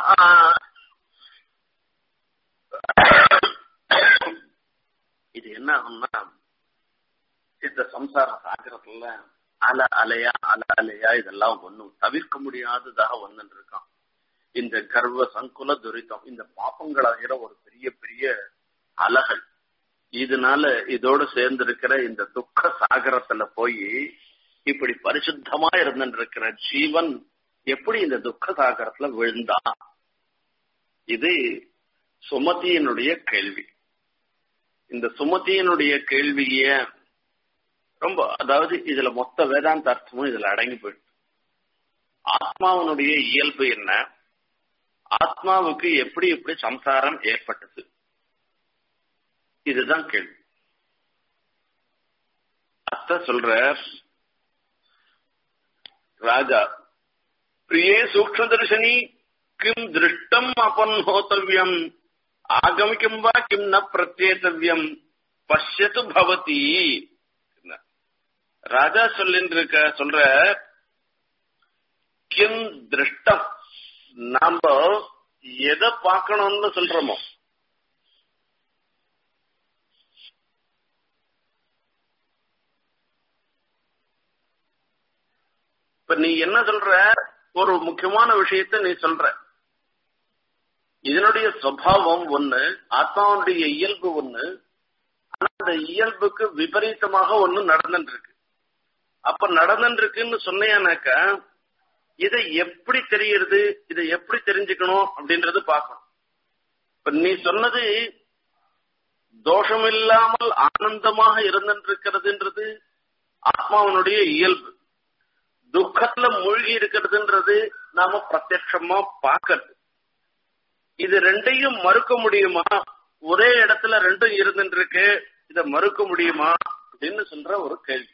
இது என்ன ஆகும்னா இந்த சம்சார சாகரத்துல அல அலையா அல அலையா இதெல்லாம் ஒண்ணும் தவிர்க்க முடியாததாக வந்துட்டு இருக்கான் இந்த கர்வ சங்குல துரிதம் இந்த பாப்பங்களாகிற ஒரு பெரிய பெரிய அலகள் இதனால இதோடு சேர்ந்து இருக்கிற இந்த துக்க சாகரத்துல போய் இப்படி பரிசுத்தமா இருந்துட்டு இருக்கிற ஜீவன் எப்படி இந்த துக்க சாகரத்துல விழுந்தா இது சுமதியினுடைய கேள்வி இந்த சுமதியினுடைய கேள்விய ரொம்ப அதாவது இதுல மொத்த வேதாந்த அர்த்தமும் இதுல அடங்கி போயிடுது ஆத்மாவனுடைய இயல்பு என்ன ஆத்மாவுக்கு எப்படி எப்படி சம்சாரம் ஏற்பட்டது இதுதான் கேள்வி அத்த சொல்ற ராஜா பிரியே சூக்மதர்ஷனி கிம் திருஷ்டம் அபன்ஹோத்தவியம் ஆகமிக்கும் வா கிம் ந பிரத்யேதவியம் பஷ்யத்து பவதி ராஜா சொல்லின்னு இருக்க சொல்ற கிம் திருஷ்டம் நாம எதை பார்க்கணும்னு சொல்றோமோ இப்ப நீ என்ன சொல்ற ஒரு முக்கியமான விஷயத்த நீ சொல்ற இதனுடைய சுவாவம் ஒண்ணு ஆத்மாவுடைய இயல்பு ஒண்ணு ஆனா அந்த இயல்புக்கு விபரீதமாக ஒண்ணு நடந்துட்டு இருக்கு அப்ப நடந்துட்டு இருக்குன்னு சொன்னேனாக்க இதை எப்படி தெரியறது இதை எப்படி தெரிஞ்சுக்கணும் அப்படின்றது பார்க்கணும் இப்ப நீ சொன்னது தோஷமில்லாமல் ஆனந்தமாக இருந்திருக்கிறதுன்றது ஆத்மாவனுடைய இயல்பு துக்கத்துல மூழ்கி இருக்கிறதுன்றது நாம பிரத்யட்சமா பார்க்கறது இது ரெண்டையும் மறுக்க முடியுமா ஒரே இடத்துல ரெண்டும் இருந்துட்டு இருக்கு இத மறுக்க முடியுமா அப்படின்னு சொல்ற ஒரு கேள்வி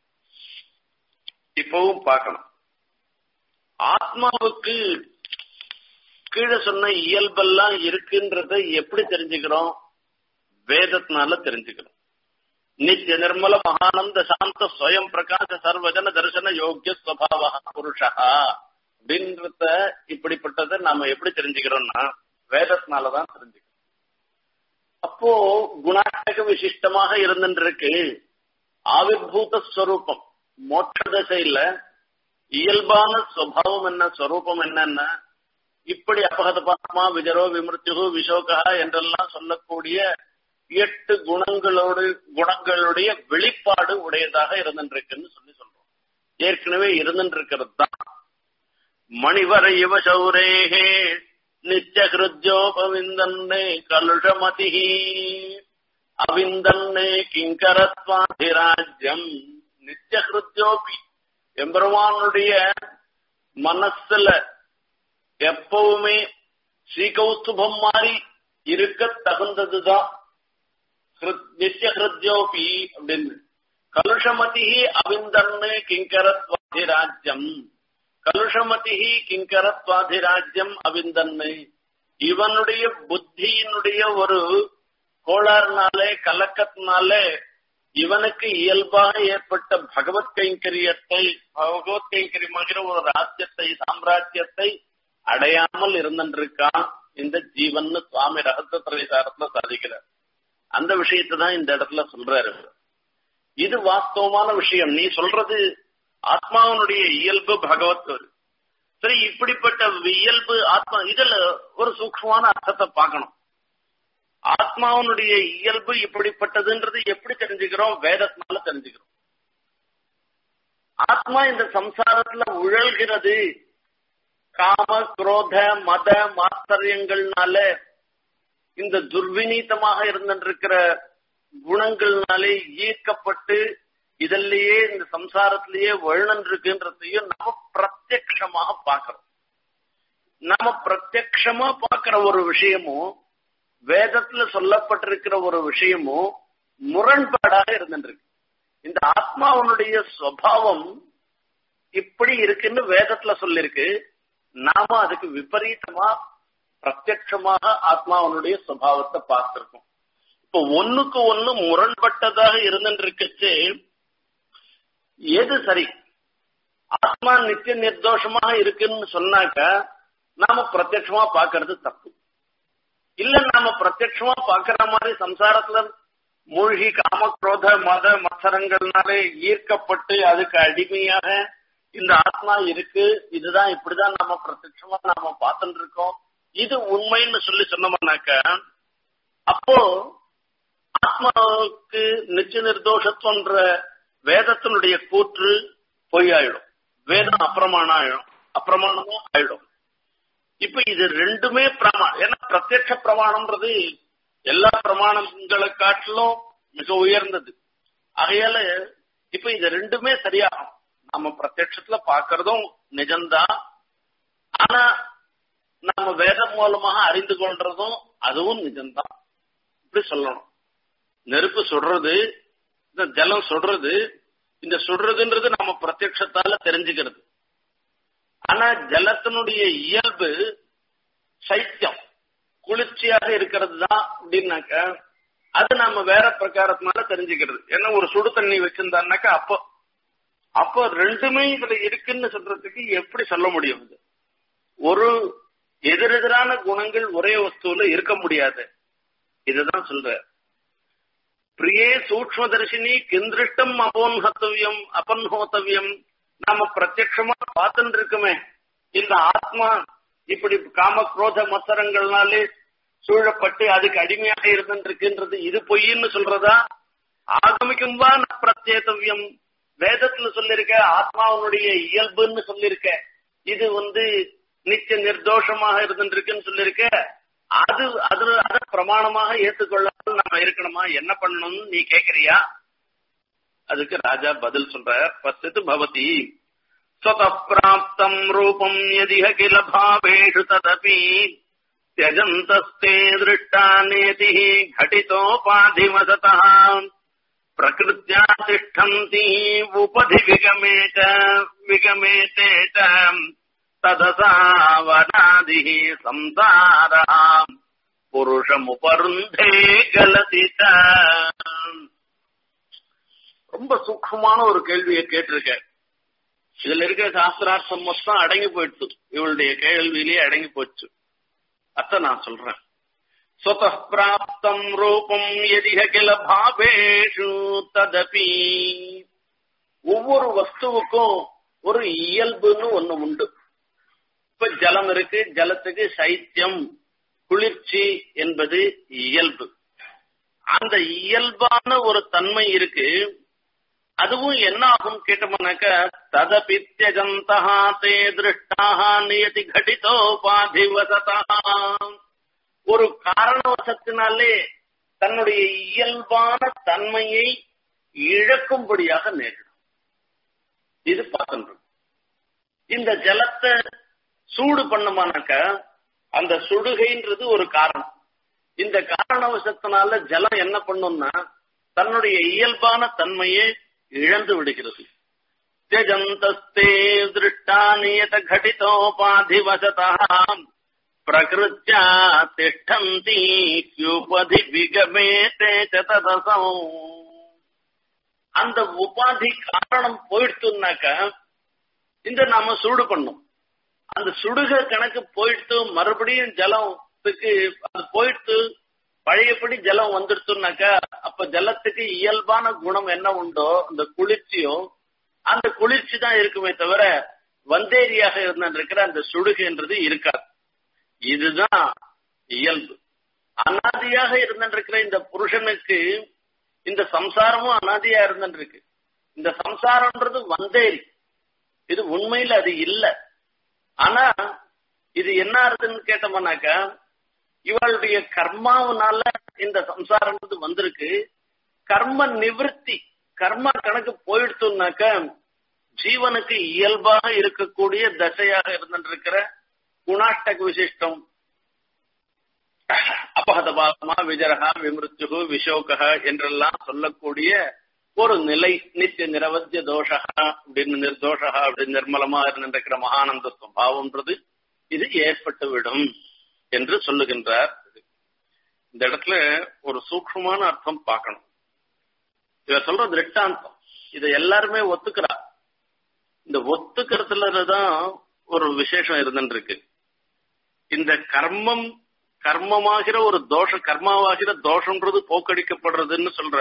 இப்பவும் பார்க்கணும் ஆத்மாவுக்கு கீழே சொன்ன இயல்பெல்லாம் இருக்குன்றத எப்படி தெரிஞ்சுக்கிறோம் வேதத்தினால தெரிஞ்சுக்கிறோம் நித்திய நிர்மல மகானந்த சாந்த ஸ்வயம் பிரகாச சர்வஜன தரிசன யோக்கிய ஸ்வபாவ புருஷா அப்படின்றத இப்படிப்பட்டதை நாம எப்படி தெரிஞ்சுக்கிறோம்னா வேதத்தினாலதான் தெரிஞ்சுக்கிறோம் அப்போ குணாட்டக விசிஷ்டமாக இருந்துருக்கு ஆவிர்பூத ஸ்வரூபம் மோட்ச தசையில இயல்பான சுவாவம் என்ன ஸ்வரூபம் என்னன்னா இப்படி அபகத பாத்மா விஜரோ விமிருத்திகு விசோகா என்றெல்லாம் சொல்லக்கூடிய எட்டு குணங்களோடு குணங்களுடைய வெளிப்பாடு உடையதாக இருந்துருக்குன்னு சொல்லி சொல்றோம் ஏற்கனவே இருந்துருக்கிறது தான் மணிவர இவ சௌரேகே நித்திய ஹிருத்யோபவிந்தன்னே கலுஷமதி அவிந்தன்னே கிங்கரத்வாதிராஜ்யம் நித்திய ஹிருத்யோபி எம்பெருமானுடைய மனசுல எப்பவுமே ஸ்ரீகௌஸ்துபம் மாதிரி இருக்க தகுந்ததுதான் நித்திய ஹிருத்யோபி அப்படின்னு கலுஷமதி அவிந்தன்னு கிங்கரத்வாதிராஜ்யம் கலுஷமதி கிங்கரத்வாதிராஜ்யம் அவிந்தன்னு இவனுடைய புத்தியினுடைய ஒரு கோளாறுனாலே கலக்கத்தினாலே இவனுக்கு இயல்பாக ஏற்பட்ட பகவத் கைங்கரியத்தை பகவத் கைங்கரியமாகிற ஒரு ராஜ்யத்தை சாம்ராஜ்யத்தை அடையாமல் இருந்திருக்கான் இந்த ஜீவன் சுவாமி ரகசிய திரைசாரத்துல சாதிக்கிறார் அந்த விஷயத்தை தான் இந்த இடத்துல சொல்றாரு இது வாஸ்தவமான விஷயம் நீ சொல்றது ஆத்மாவனுடைய இயல்பு பகவத் சரி இப்படிப்பட்ட இயல்பு ஆத்மா இதுல ஒரு சூக்மமான அர்த்தத்தை பார்க்கணும் ஆத்மாவனுடைய இயல்பு இப்படிப்பட்டதுன்றது எப்படி தெரிஞ்சுக்கிறோம் வேதத்தினால தெரிஞ்சுக்கிறோம் ஆத்மா இந்த சம்சாரத்துல உழல்கிறது காம குரோத மத மாத்தரியங்கள்னால இந்த துர்விநீதமாக இருந்திருக்கிற குணங்கள்னாலே ஈர்க்கப்பட்டு இதெல்லயே இந்த சம்சாரத்திலேயே வழுநன்றிருக்குன்றதையும் நம்ம பிரத்யக்ஷமாக பார்க்கிறோம் நம்ம பிரத்யக்ஷமா பார்க்கிற ஒரு விஷயமும் வேதத்துல சொல்லப்பட்டிருக்கிற ஒரு விஷயமும் முரண்பாடாக இருந்துருக்கு இந்த ஆத்மாவனுடைய சுவாவம் இப்படி இருக்குன்னு வேதத்துல சொல்லிருக்கு நாம அதுக்கு விபரீதமா பிரத்யட்சமாக ஆத்மாவனுடைய சுவாவத்தை பார்த்திருக்கோம் இப்ப ஒண்ணுக்கு ஒண்ணு முரண்பட்டதாக இருந்துருக்கச்சு எது சரி ஆத்மா நித்திய நிர்தோஷமாக இருக்குன்னு சொன்னாக்க நாம பிரத்யட்சமா பாக்குறது தப்பு இல்ல நாம பிரத்யட்சமா பாக்குற மாதிரி சம்சாரத்துல மூழ்கி காம குரோத மத மத்சரங்கள்னாலே ஈர்க்கப்பட்டு அதுக்கு அடிமையாக இந்த ஆத்மா இருக்கு இதுதான் இப்படிதான் நம்ம பிரத்யட்சமா நாம பார்த்துட்டு இருக்கோம் இது உண்மைன்னு சொல்லி சொன்னோம்னாக்க அப்போ ஆத்மாவுக்கு நிச்சய நிர்தோஷத்துவன்ற வேதத்தினுடைய கூற்று பொய்யாயிடும் வேதம் அப்பிரமாணம் ஆயிடும் அப்பிரமாணமா ஆயிடும் இப்ப இது ரெண்டுமே பிரமாணம் ஏன்னா பிரத்யட்ச பிரமாணம்ன்றது எல்லா பிரமாணங்களை காட்டிலும் மிக உயர்ந்தது ஆகையால இப்ப இது ரெண்டுமே சரியாகும் நம்ம பிரத்யட்சத்துல பாக்குறதும் நிஜம்தான் ஆனா நம்ம வேதம் மூலமாக அறிந்து கொள்றதும் அதுவும் நிஜம்தான் இப்படி சொல்லணும் நெருப்பு சுடுறது இந்த ஜலம் சுடுறது இந்த சுடுறதுன்றது நம்ம பிரத்யட்சத்தால தெரிஞ்சுக்கிறது ஆனா ஜலத்தினுடைய இயல்பு சைத்தியம் குளிர்ச்சியாக இருக்கிறது தான் அப்படின்னாக்க அது நம்ம வேற பிரகாரத்தினால தெரிஞ்சுக்கிறது ஏன்னா ஒரு சுடு தண்ணி வச்சிருந்தான்னாக்கா அப்போ அப்போ ரெண்டுமே இதுல இருக்குன்னு சொல்றதுக்கு எப்படி சொல்ல முடியும் இது ஒரு எதிரெதிரான குணங்கள் ஒரே வஸ்துல இருக்க முடியாது இதுதான் சொல்ற பிரியே சூக்மதர்ஷினி கிந்திருஷ்டம் அபோன்ஹத்தவியம் அபன்ஹோத்தவியம் நாம பிரத்யட்சமா பார்த்துட்டு இருக்குமே இந்த ஆத்மா இப்படி காம குரோத மத்சரங்கள்னாலே சூழப்பட்டு அதுக்கு அடிமையாக இருந்துருக்குன்றது இது பொய்ன்னு சொல்றதா ஆகமிக்கும் வா பிரத்யேதவியம் வேதத்துல சொல்லிருக்க ஆத்மாவனுடைய இயல்புன்னு சொல்லிருக்க இது வந்து நித்திய நிர்தோஷமாக இருந்துருக்குன்னு சொல்லிருக்க அது அது அத பிரமாணமாக ஏத்துக்கொள்ளாமல் நம்ம இருக்கணுமா என்ன பண்ணணும்னு நீ கேக்குறியா அதுக்கு ராஜா பதில் சொல்ற பசித்து பவதி स्वतः प्राप्तम् रूपम् यदिह किल भावेषु तदपि त्यजन्तस्ते दृष्टा नेतिः घटितोपाधिवसतः प्रकृत्या तिष्ठन्ति उपधिविगमे च विगमेते च तदसावनादिः संसारः புருஷமுபருந்தே கலதி ரொம்ப சூக்ஷமான ஒரு கேள்வியை கேட்டிருக்க இதுல இருக்கிற சாஸ்திரார்த்தம் மொத்தம் அடங்கி போயிடுச்சு இவளுடைய கேள்வியிலேயே அடங்கி போச்சு அத்த நான் சொல்றேன் स्वतः प्राप्तम् रूपम् यदिह किल भावेषु तदपि ஒவ்வொரு வஸ்துவுக்கும் ஒரு இயல்புன்னு ஒண்ணு உண்டு இப்ப ஜலம் இருக்கு ஜலத்துக்கு சைத்தியம் குளிர்ச்சி என்பது இயல்பு அந்த இயல்பான ஒரு தன்மை இருக்கு அதுவும் என்ன ஆகும் கேட்டோம்னாக்க ததபித்யஜந்தா தே திருஷ்டாக நியதி கடிதோபாதிவசதா ஒரு காரணவசத்தினாலே தன்னுடைய இயல்பான தன்மையை இழக்கும்படியாக நேரிடும் இது பார்க்கின்றோம் இந்த ஜலத்தை சூடு பண்ணுமானாக்க அந்த சுடுகைன்றது ஒரு காரணம் இந்த காரணவசத்தினால ஜலம் என்ன பண்ணும்னா தன்னுடைய இயல்பான தன்மையை இழந்து விடுகிறது त्यजन्तस्ते दृष्टा नियत घटितोपाधिवशतः प्रकृत्या तिष्ठन्ति ह्युपधि विगमेते च तदसौ அந்த உபாதி காரணம் போயிடுத்துனாக்க இந்த நாம சூடு பண்ணும் அந்த சுடுக கணக்கு போயிடுத்து மறுபடியும் ஜலத்துக்கு அது போயிடுத்து பழையபடி ஜலம் வந்துடுத்துனாக்க அப்ப ஜலத்துக்கு இயல்பான குணம் என்ன உண்டோ அந்த குளிர்ச்சியோ அந்த குளிர்ச்சி தான் இருக்குமே தவிர வந்தேரியாக இருந்திருக்கிற அந்த சுடுகுன்றது இருக்காது இதுதான் இயல்பு அனாதியாக இருந்திருக்கிற இந்த புருஷனுக்கு இந்த சம்சாரமும் அனாதியா இருந்திருக்கு இந்த சம்சாரம்ன்றது வந்தேரி இது உண்மையில அது இல்ல ஆனா இது என்ன ஆறுதுன்னு கேட்டோம்னாக்கா இவளுடைய கர்மாவனால இந்த சம்சாரம்ன்றது வந்திருக்கு கர்ம நிவிருத்தி கர்மா கணக்கு போயிடுத்துனாக்க ஜீவனுக்கு இயல்பாக இருக்கக்கூடிய தசையாக இருந்திருக்கிற குணாஷ்டக விசிஷ்டம் அபகதபாகமா விஜரகா விமிருத்யு விசோகா என்றெல்லாம் சொல்லக்கூடிய ஒரு நிலை நித்திய நிரவத்திய தோஷா அப்படின்னு நிர்தோஷா அப்படின்னு நிர்மலமா இருந்திருக்கிற மகானந்த சுவாவம்ன்றது இது ஏற்பட்டு விடும் என்று சொல்லுகின்றார் இந்த இடத்துல ஒரு சூக்ஷமான அர்த்தம் பார்க்கணும் இவ சொல்ற திருஷ்டாந்தம் இதை எல்லாருமே ஒத்துக்கிறா இந்த ஒத்துக்கிறதுலதான் ஒரு விசேஷம் இருந்துருக்கு இந்த கர்மம் கர்மமாகிற ஒரு தோஷ கர்மாவாகிற தோஷம்ன்றது போக்கடிக்கப்படுறதுன்னு சொல்ற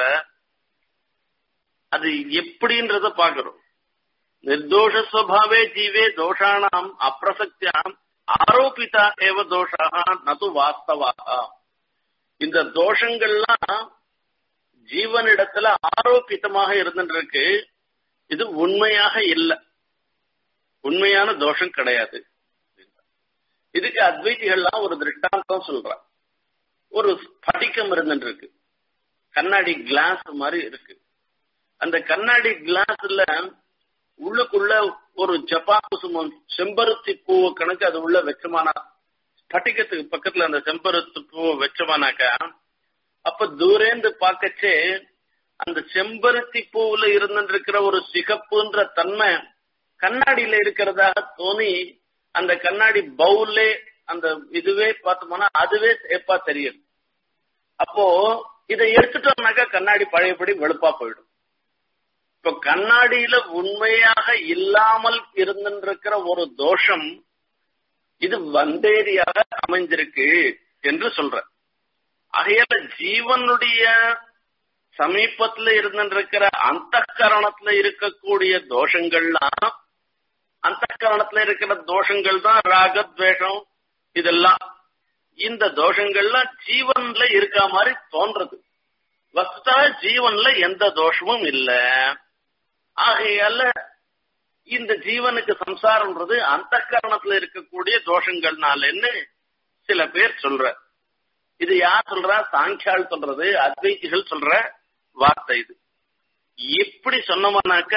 அது எப்படின்றத பாக்குறோம் நிர்தோஷ ஸ்வபாவே ஜீவே தோஷானாம் அப்பிரசக்தியாம் ஆரோபிதா ஏவ தோஷாக நது வாஸ்தவாக இந்த தோஷங்கள்லாம் ஜீவனிடத்துல ஆரோபித்தமாக இருந்துருக்கு இது உண்மையாக இல்லை உண்மையான தோஷம் கிடையாது இதுக்கு அத்வைதிகள்லாம் ஒரு திருஷ்டாந்தம் சொல்ற ஒரு ஸ்படிகம் இருந்துருக்கு கண்ணாடி கிளாஸ் மாதிரி இருக்கு அந்த கண்ணாடி கிளாஸ்ல உள்ளுக்குள்ள ஒரு ஜப்பா குசுமம் செம்பருத்தி பூவை கணக்கு அது உள்ள வச்சமானா ஸ்பட்டிகத்துக்கு பக்கத்துல அந்த செம்பருத்தி பூவை வச்சமானாக்கா அப்ப தூரேந்து பார்க்கச்சே அந்த செம்பருத்தி பூவுல இருந்துருக்கிற ஒரு சிகப்புன்ற தன்மை கண்ணாடியில இருக்கிறதாக தோணி அந்த கண்ணாடி பவுலே அந்த இதுவே பார்த்தோம்னா அதுவே சேப்பா தெரியுது அப்போ இதை எடுத்துட்டோம்னாக்கா கண்ணாடி பழையபடி வெளுப்பா போயிடும் இப்ப கண்ணாடியில உண்மையாக இல்லாமல் இருந்திருக்கிற ஒரு தோஷம் இது வந்தேரியாக அமைஞ்சிருக்கு என்று சொல்ற ஆகையால ஜீவனுடைய சமீபத்துல இருந்திருக்கிற அந்த கரணத்துல இருக்கக்கூடிய தோஷங்கள்லாம் அந்த கரணத்துல இருக்கிற தோஷங்கள் தான் ராகத்வேஷம் இதெல்லாம் இந்த தோஷங்கள்லாம் ஜீவன்ல இருக்க மாதிரி தோன்றது வஸ்தா ஜீவன்ல எந்த தோஷமும் இல்ல ஆகையால இந்த ஜீவனுக்கு சம்சாரம்ன்றது அந்த கரணத்துல இருக்கக்கூடிய தோஷங்கள்னாலன்னு சில பேர் சொல்ற இது யார் சொல்றா சாங்கியால் சொல்றது அத்வைத்திகள் சொல்ற வார்த்தை இது இப்படி சொன்னோம்னாக்க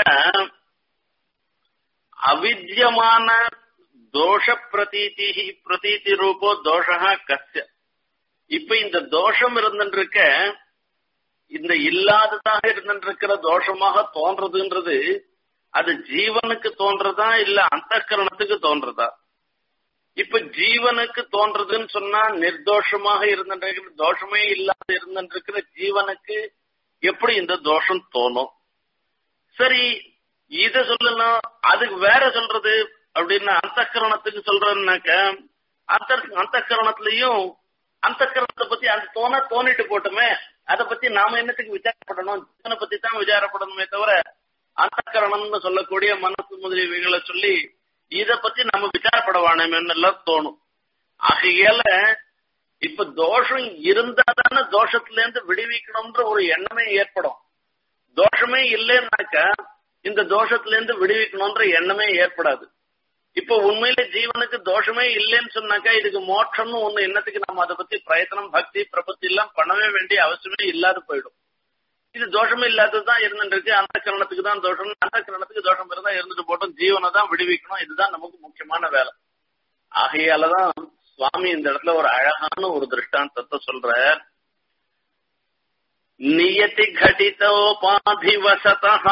அவித்யமான தோஷ பிரதீதி பிரதீதி ரூபோ தோஷா கஸ்ய இப்ப இந்த தோஷம் இருந்துருக்க இந்த இல்லாததாக இருந்துருக்கிற தோஷமாக தோன்றதுன்றது அது ஜீவனுக்கு தோன்றதா இல்ல அந்த கரணத்துக்கு தோன்றதா இப்ப ஜீவனுக்கு தோன்றதுன்னு சொன்னா நிர்தோஷமாக இருந்திருக்கிற தோஷமே இல்லாத இருந்திருக்கிற ஜீவனுக்கு எப்படி இந்த தோஷம் தோணும் சரி இத சொல்லலாம் அதுக்கு வேற சொல்றது அப்படின்னா அந்த கரணத்துக்கு சொல்றதுனாக்க அந்த அந்த கரணத்திலையும் அந்த கரணத்தை பத்தி அந்த தோண தோணிட்டு போட்டுமே அதை பத்தி நாம என்னத்துக்கு விசாரப்படணும் ஜீவனை பத்தி தான் விசாரப்படணுமே தவிர அந்த கரணம்னு சொல்லக்கூடிய மனசு முதலியவைகளை சொல்லி இத பத்தி நம்ம விசாரப்பட வேணுமேன்னு எல்லாம் தோணும் ஆகையால இப்ப தோஷம் இருந்தா தானே தோஷத்துல இருந்து விடுவிக்கணும்ன்ற ஒரு எண்ணமே ஏற்படும் தோஷமே இல்லைன்னாக்க இந்த தோஷத்துல இருந்து விடுவிக்கணும்ன்ற எண்ணமே ஏற்படாது இப்ப உண்மையில ஜீவனுக்கு தோஷமே இல்லைன்னு சொன்னாக்கா இதுக்கு மோட்சம்னு ஒண்ணு என்னத்துக்கு நம்ம அதை பத்தி பிரயத்தனம் பக்தி பிரபத்தி எல்லாம் பண்ணவே வேண்டிய அவசியமே இல்லாத போயிடும் இது தோஷமே இல்லாததுதான் இருந்துருக்கு அந்த கரணத்துக்கு தான் தோஷம் அந்த கரணத்துக்கு தோஷம் இருந்தா இருந்துட்டு போட்டோம் ஜீவனை தான் விடுவிக்கணும் இதுதான் நமக்கு முக்கியமான வேலை ஆகையாலதான் சுவாமி இந்த இடத்துல ஒரு அழகான ஒரு திருஷ்டாந்தத்தை சொல்ற நியதி கடிதோபாதிவசதா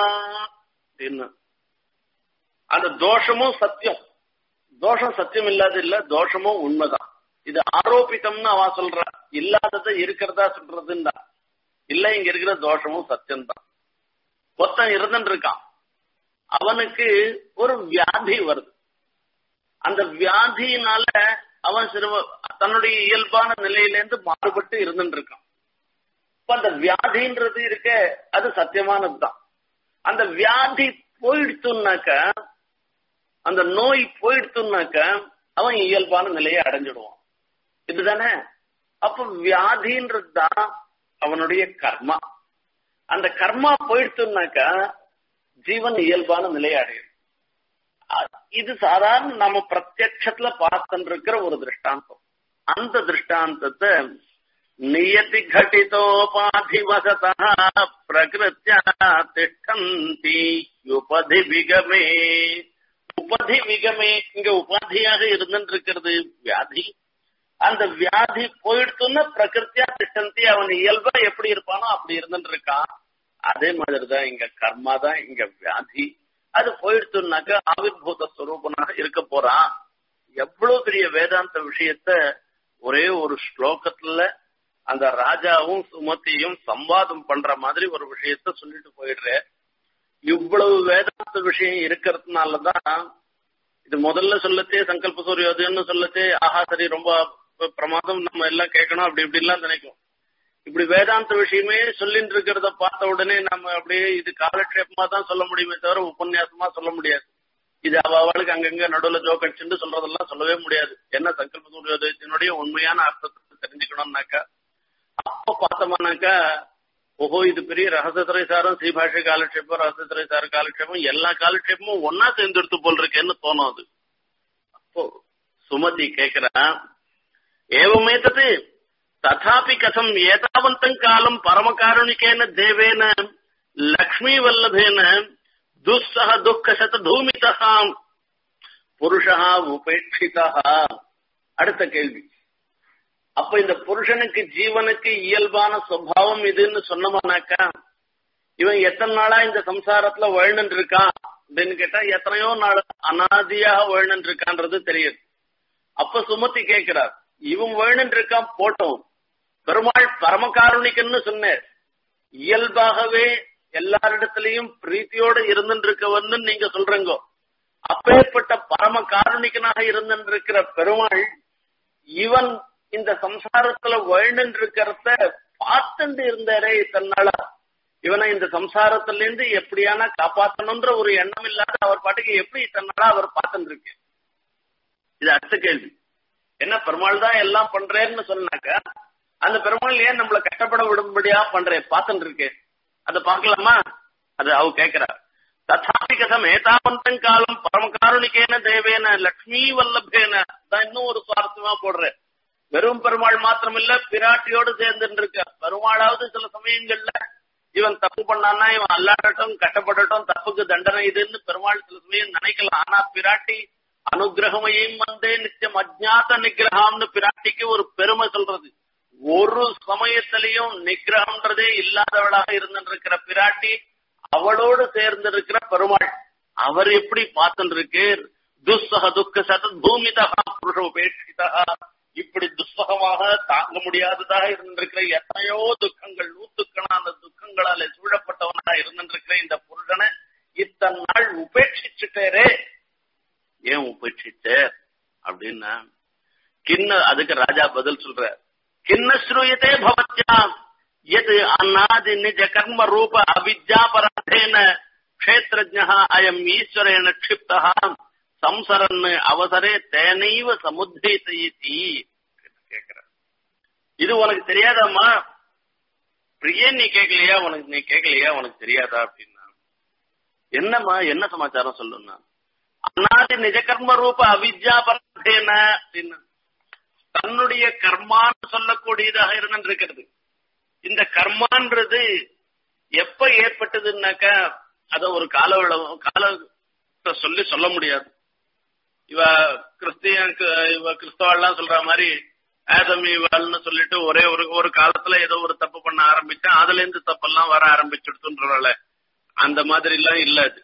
அந்த தோஷமும் சத்தியம் தோஷம் சத்தியம் இல்லாத இல்ல தோஷமும் உண்மைதான் இது ஆரோபித்தம்னு அவ சொல்ற இல்லாததை இருக்கிறதா சொல்றதுன்னா இல்ல இங்க இருக்கிற தோஷமும் சத்தியம்தான் ஒருத்தன் இருந்துட்டு இருக்கான் அவனுக்கு ஒரு வியாதி வருது அந்த வியாதியினால அவன் சிறுவ தன்னுடைய இயல்பான நிலையிலேருந்து மாறுபட்டு இருந்துட்டு இருக்கான் இப்ப அந்த வியாதின்றது இருக்க அது சத்தியமானதுதான் அந்த வியாதி போயிடுத்துனாக்க அந்த நோய் போயிடுத்துனாக்க அவன் இயல்பான நிலையை அடைஞ்சிடுவான் இதுதானே அப்ப வியாதின்றது தான் அவனுடைய கர்மா அந்த கர்மா போயிடுத்துனாக்க ஜீவன் இயல்பான நிலையை அடையும் இது சாதாரண நம்ம பிரத்யட்சத்துல பார்த்துட்டு இருக்கிற ஒரு திருஷ்டாந்தம் அந்த திருஷ்டாந்தத்தை நியதி घटितोपाधिवसतः प्रकृत्या तिष्ठन्ति உபதி விகமே உபதி விகமே இங்க உபாதியாக இருந்துருக்கிறது வியாதி அந்த வியாதி போயிடுத்துன்னு பிரகிருத்தியா திட்டந்தி அவன் இயல்பா எப்படி இருப்பானோ அப்படி இருந்துட்டு இருக்கான் அதே மாதிரிதான் இங்க கர்மா தான் இங்க வியாதி அது போயிடுத்துனாக்க ஆவிர்பூத ஸ்வரூபனாக இருக்க போறான் எவ்வளவு பெரிய வேதாந்த விஷயத்த ஒரே ஒரு ஸ்லோகத்துல அந்த ராஜாவும் சுமதியும் சம்வாதம் பண்ற மாதிரி ஒரு விஷயத்த சொல்லிட்டு போயிடுற இவ்வளவு வேதாந்த விஷயம் இருக்கிறதுனாலதான் இது முதல்ல சொல்லத்தே சங்கல்ப சூரியோதயம்னு சொல்லத்தே ஆஹா சரி ரொம்ப பிரமாதம் நம்ம எல்லாம் கேட்கணும் அப்படி இப்படி எல்லாம் நினைக்கும் இப்படி வேதாந்த விஷயமே சொல்லிட்டு இருக்கிறத பார்த்த உடனே நம்ம அப்படியே இது காலக்ஷேபமா தான் சொல்ல முடியுமே தவிர உபன்யாசமா சொல்ல முடியாது இது அவ அவளுக்கு அங்கங்க நடுவுல ஜோக் அடிச்சுட்டு சொல்றதெல்லாம் சொல்லவே முடியாது என்ன சங்கல்ப சூரியோதயத்தினுடைய உண்மையான அர்த்தத்தை தெரிஞ்சுக்கணும்னாக்கா அப்ப பார்த்தோம்னாக்கா ஓஹோ இது பெரிய ரகசியத்துறை சாரம் ஸ்ரீபாஷ காலட்சேபம் ரகசியத்துறை சார காலட்சேபம் எல்லா காலட்சேபமும் ஒன்னா சேர்ந்துடுத்து போல் இருக்கேன்னு தோணும் அது அப்போ சுமதி கேக்குறா ஏவமே தது ததாபி கதம் ஏதாவந்தம் காலம் பரமகாருணிகேன தேவேன லக்ஷ்மி வல்லபேன துஸ்ஸக துக்கசத தூமிதா புருஷா உபேட்சிதா அடுத்த கேள்வி அப்ப இந்த புருஷனுக்கு ஜீவனுக்கு இயல்பான சுவாவம் இதுன்னு சொன்னோம்னாக்கா இவன் எத்தனை நாளா இந்த சம்சாரத்துல வாழ்ந்துட்டு இருக்கான் அப்படின்னு கேட்டா எத்தனையோ நாள் அனாதியாக வாழ்ந்துட்டு இருக்கான்றது தெரியுது அப்ப சுமத்தி கேட்கிறார் இவன் வாழ்ந்துட்டு இருக்கான் போட்டோம் பெருமாள் பரமகாருணிக்கன்னு சொன்னார் இயல்பாகவே எல்லாரிடத்திலையும் பிரீத்தியோட இருந்துட்டு இருக்கவன்னு நீங்க சொல்றீங்க அப்பேற்பட்ட பரம காருணிகனாக இருந்துட்டு இருக்கிற பெருமாள் இவன் இந்த சம்சாரத்துல வாழ்ந்துட்டு இருக்கிறத பார்த்துட்டு இருந்தாரே தன்னால இவனை இந்த சம்சாரத்துல இருந்து எப்படியான காப்பாத்தணும்ன்ற ஒரு எண்ணம் இல்லாத அவர் பாட்டுக்கு எப்படி தன்னால அவர் பார்த்துட்டு இருக்கு இது அடுத்த கேள்வி என்ன பெருமாள் தான் எல்லாம் பண்றேன்னு சொன்னாக்க அந்த பெருமாள் ஏன் நம்மள கஷ்டப்பட விடும்படியா பண்றேன் பார்த்துட்டு இருக்கேன் அதை பார்க்கலாமா அது அவ கேட்கிறா ததாபி கதம் ஏதாவந்தம் காலம் பரமகாருணிகேன தேவேன லக்ஷ்மி வல்லபேன தான் இன்னும் ஒரு சுவாரஸ்யமா போடுறேன் பெரும் பெருமாள் மாத்திரமில்ல பிராட்டியோடு சேர்ந்து இருக்க பெருமாளாவது சில சமயங்கள்ல இவன் தப்பு பண்ணான்னா இவன் அல்லாடட்டும் கட்டப்படட்டும் தப்புக்கு தண்டனை இதுன்னு பெருமாள் சில சமயம் நினைக்கலாம் ஆனா பிராட்டி அனுகிரகமையும் வந்தே நித்தியம் அஜ்ஞாத நிகிரகம்னு பிராட்டிக்கு ஒரு பெருமை சொல்றது ஒரு சமயத்திலையும் நிகிரகம்ன்றதே இல்லாதவளாக இருந்திருக்கிற பிராட்டி அவளோடு சேர்ந்து இருக்கிற பெருமாள் அவர் எப்படி பார்த்துட்டு இருக்கு துஸ்ஸக துக்க சதத் பூமிதா புருஷோபேட்சிதா இப்படி துஸ்ஸகமாக தாங்க முடியாததாக இருந்திருக்கிற எத்தனையோ துக்கங்கள் நூத்துக்கணான துக்கங்களால சூழப்பட்டவனாக இருந்திருக்கிற இந்த புருஷனை இத்தனை நாள் உபேட்சிச்சுட்டேரே ஏன் உபேட்சிச்ச அப்படின்னா கிண்ண அதுக்கு ராஜா பதில் சொல்ற கிண்ண ஸ்ரூயத்தே பவத்யாம் எது அநாதி நிஜ கர்ம ரூப அவித்யாபராதேன க்ஷேத்ரஜ அயம் ஈஸ்வரேன க்ஷிப்தா சம்சரன் அவசரே தேனைவ சமுத்தயித்தி கேக்குற இது உனக்கு தெரியாதாம்மா பிரியே நீ கேட்கலையா உனக்கு நீ கேட்கலையா உனக்கு தெரியாதா அப்படின்னா என்னம்மா என்ன சமாச்சாரம் சொல்லுன்னா அநாதி நிஜ கர்ம ரூப அவித்யாபராதேன அப்படின்னா தன்னுடைய கர்மான்னு சொல்லக்கூடியதாக இருந்திருக்கிறது இந்த கர்மான்றது எப்ப ஏற்பட்டதுன்னாக்கா அத ஒரு கால கால சொல்லி சொல்ல முடியாது இவ கிறிஸ்தியன் இவ கிறிஸ்தவாள்லாம் சொல்ற மாதிரி ஆதம் இவாள்னு சொல்லிட்டு ஒரே ஒரு ஒரு காலத்துல ஏதோ ஒரு தப்பு பண்ண ஆரம்பிச்சேன் அதுல இருந்து தப்பெல்லாம் வர ஆரம்பிச்சுடுத்துன்றவள அந்த மாதிரி எல்லாம் இல்ல அது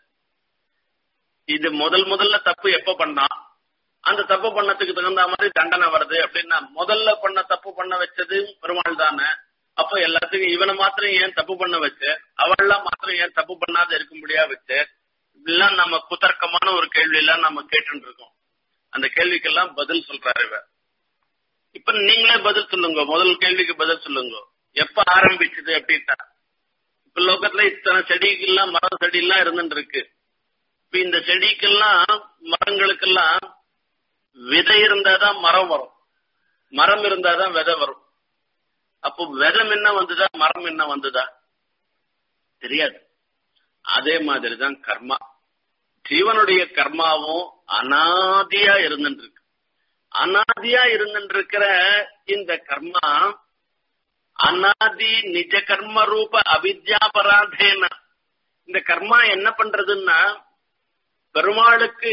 இது முதல் முதல்ல தப்பு எப்ப பண்ணான் அந்த தப்பு பண்ணதுக்கு தகுந்த மாதிரி தண்டனை வருது அப்படின்னா முதல்ல பண்ண தப்பு பண்ண வச்சது பெருமாள் தானே அப்ப எல்லாத்துக்கும் இவனை மாத்திரம் ஏன் தப்பு பண்ண வச்ச அவள்லாம் மாத்திரம் ஏன் தப்பு பண்ணாத இருக்கும்படியா வச்ச இப்படிலாம் நம்ம குதர்க்கமான ஒரு கேள்வி எல்லாம் நம்ம கேட்டு இருக்கோம் அந்த கேள்விக்கெல்லாம் பதில் சொல்றாரு இவ இப்ப நீங்களே பதில் சொல்லுங்க முதல் கேள்விக்கு பதில் சொல்லுங்க எப்ப ஆரம்பிச்சது அப்படின்னா இப்ப லோகத்துல இத்தனை செடிக்கெல்லாம் மர செடி எல்லாம் இருந்துட்டு இருக்கு இப்ப இந்த செடிக்கெல்லாம் மரங்களுக்கெல்லாம் விதை இருந்தாதான் மரம் வரும் மரம் இருந்தாதான் விதை வரும் அப்போ விதை என்ன வந்ததா மரம் என்ன வந்ததா தெரியாது அதே மாதிரிதான் கர்மா ஜீவனுடைய கர்மாவும் அனாதியா இருந்துட்டு இருக்கு அனாதியா இருந்துட்டு இருக்கிற இந்த கர்மா அனாதி நிஜ கர்ம ரூப அவித்யாபராதேன இந்த கர்மா என்ன பண்றதுன்னா பெருமாளுக்கு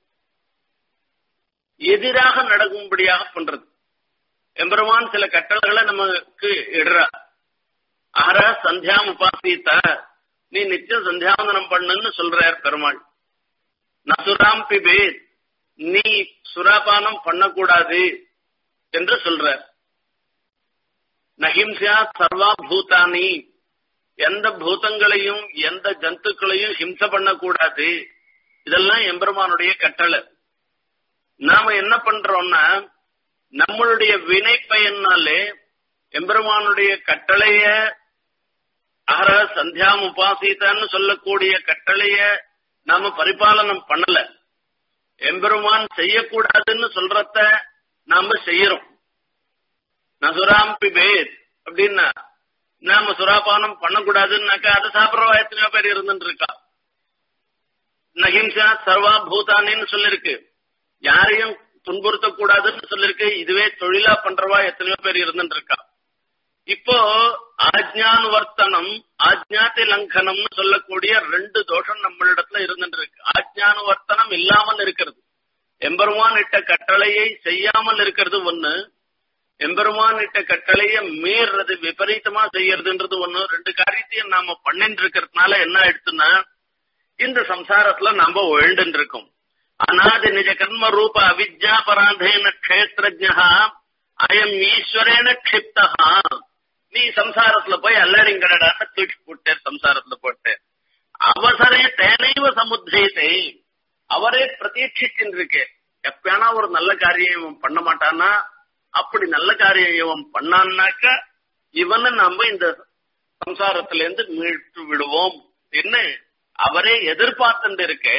எதிராக நடக்கும்படியாக பண்றது எம்பெருமான் சில கட்டளைகளை நமக்கு இடுறா ஆற சந்தியாம் உபாசித்த நீ நித்தியம் சந்தியாவந்தனம் பண்ணுன்னு சொல்றார் பெருமாள் நசுராம் பிபேத் நீ சுராபானம் பண்ணக்கூடாது என்று சொல்றார் நஹிம்சா சர்வா பூதானி எந்த பூதங்களையும் எந்த ஜந்துக்களையும் ஹிம்ச பண்ணக்கூடாது இதெல்லாம் எம்பெருமானுடைய கட்டளை நாம என்ன பண்றோம்னா நம்மளுடைய வினை பயனாலே எம்பெருமானுடைய கட்டளைய அகர சந்தியாம் உபாசித்தான்னு சொல்லக்கூடிய கட்டளைய நாம பரிபாலனம் பண்ணல எம்பெருமான் செய்யக்கூடாதுன்னு சொல்றத நாம செய்யறோம் நசுராம் பிபேத் அப்படின்னா நாம சுராபானம் பண்ணக்கூடாதுன்னாக்கா அதை சாப்பிடுற எத்தனையோ பேர் இருந்துட்டு இருக்கா நகிம்சா சர்வா பூதானின்னு சொல்லிருக்கு யாரையும் துன்புறுத்தக்கூடாதுன்னு சொல்லிருக்கு இதுவே தொழிலா பண்றவா எத்தனையோ பேர் இருந்துட்டு இருக்கா இப்போ ஆஜ்ஞானுவர்த்தனம் ஆஜ்ஞாத்தி லங்கனம்னு சொல்லக்கூடிய ரெண்டு தோஷம் நம்மளிடத்துல இருந்துட்டு இருக்கு ஆஜ்ஞானுவர்த்தனம் இல்லாமல் இருக்கிறது எம்பெருமான் இட்ட கட்டளையை செய்யாமல் இருக்கிறது ஒண்ணு எம்பெருமான் இட்ட கட்டளைய மீறது விபரீதமா செய்யறதுன்றது ஒண்ணு ரெண்டு காரியத்தையும் நாம பண்ணிட்டு இருக்கிறதுனால என்ன ஆயிடுச்சுன்னா இந்த சம்சாரத்துல நாம உழண்டு இருக்கோம் அநாதி நிஜ கர்ம ரூப அவித்யா பராதேன கஷேத்திரஜா அயம் ஈஸ்வரேன க்ஷிப்தா நீ சம்சாரத்துல போய் அல்லாடிங்கடான்னு தூக்கி போட்டு சம்சாரத்துல போட்டு அவசரே தேனைவ சமுத்திரத்தை அவரே பிரதீட்சிச்சுருக்கு எப்பயானா ஒரு நல்ல காரியம் இவன் பண்ண மாட்டானா அப்படி நல்ல காரியம் இவன் பண்ணான்னாக்க இவனை நம்ம இந்த சம்சாரத்துல இருந்து மீட்டு விடுவோம் என்ன அவரே எதிர்பார்த்துட்டு இருக்கு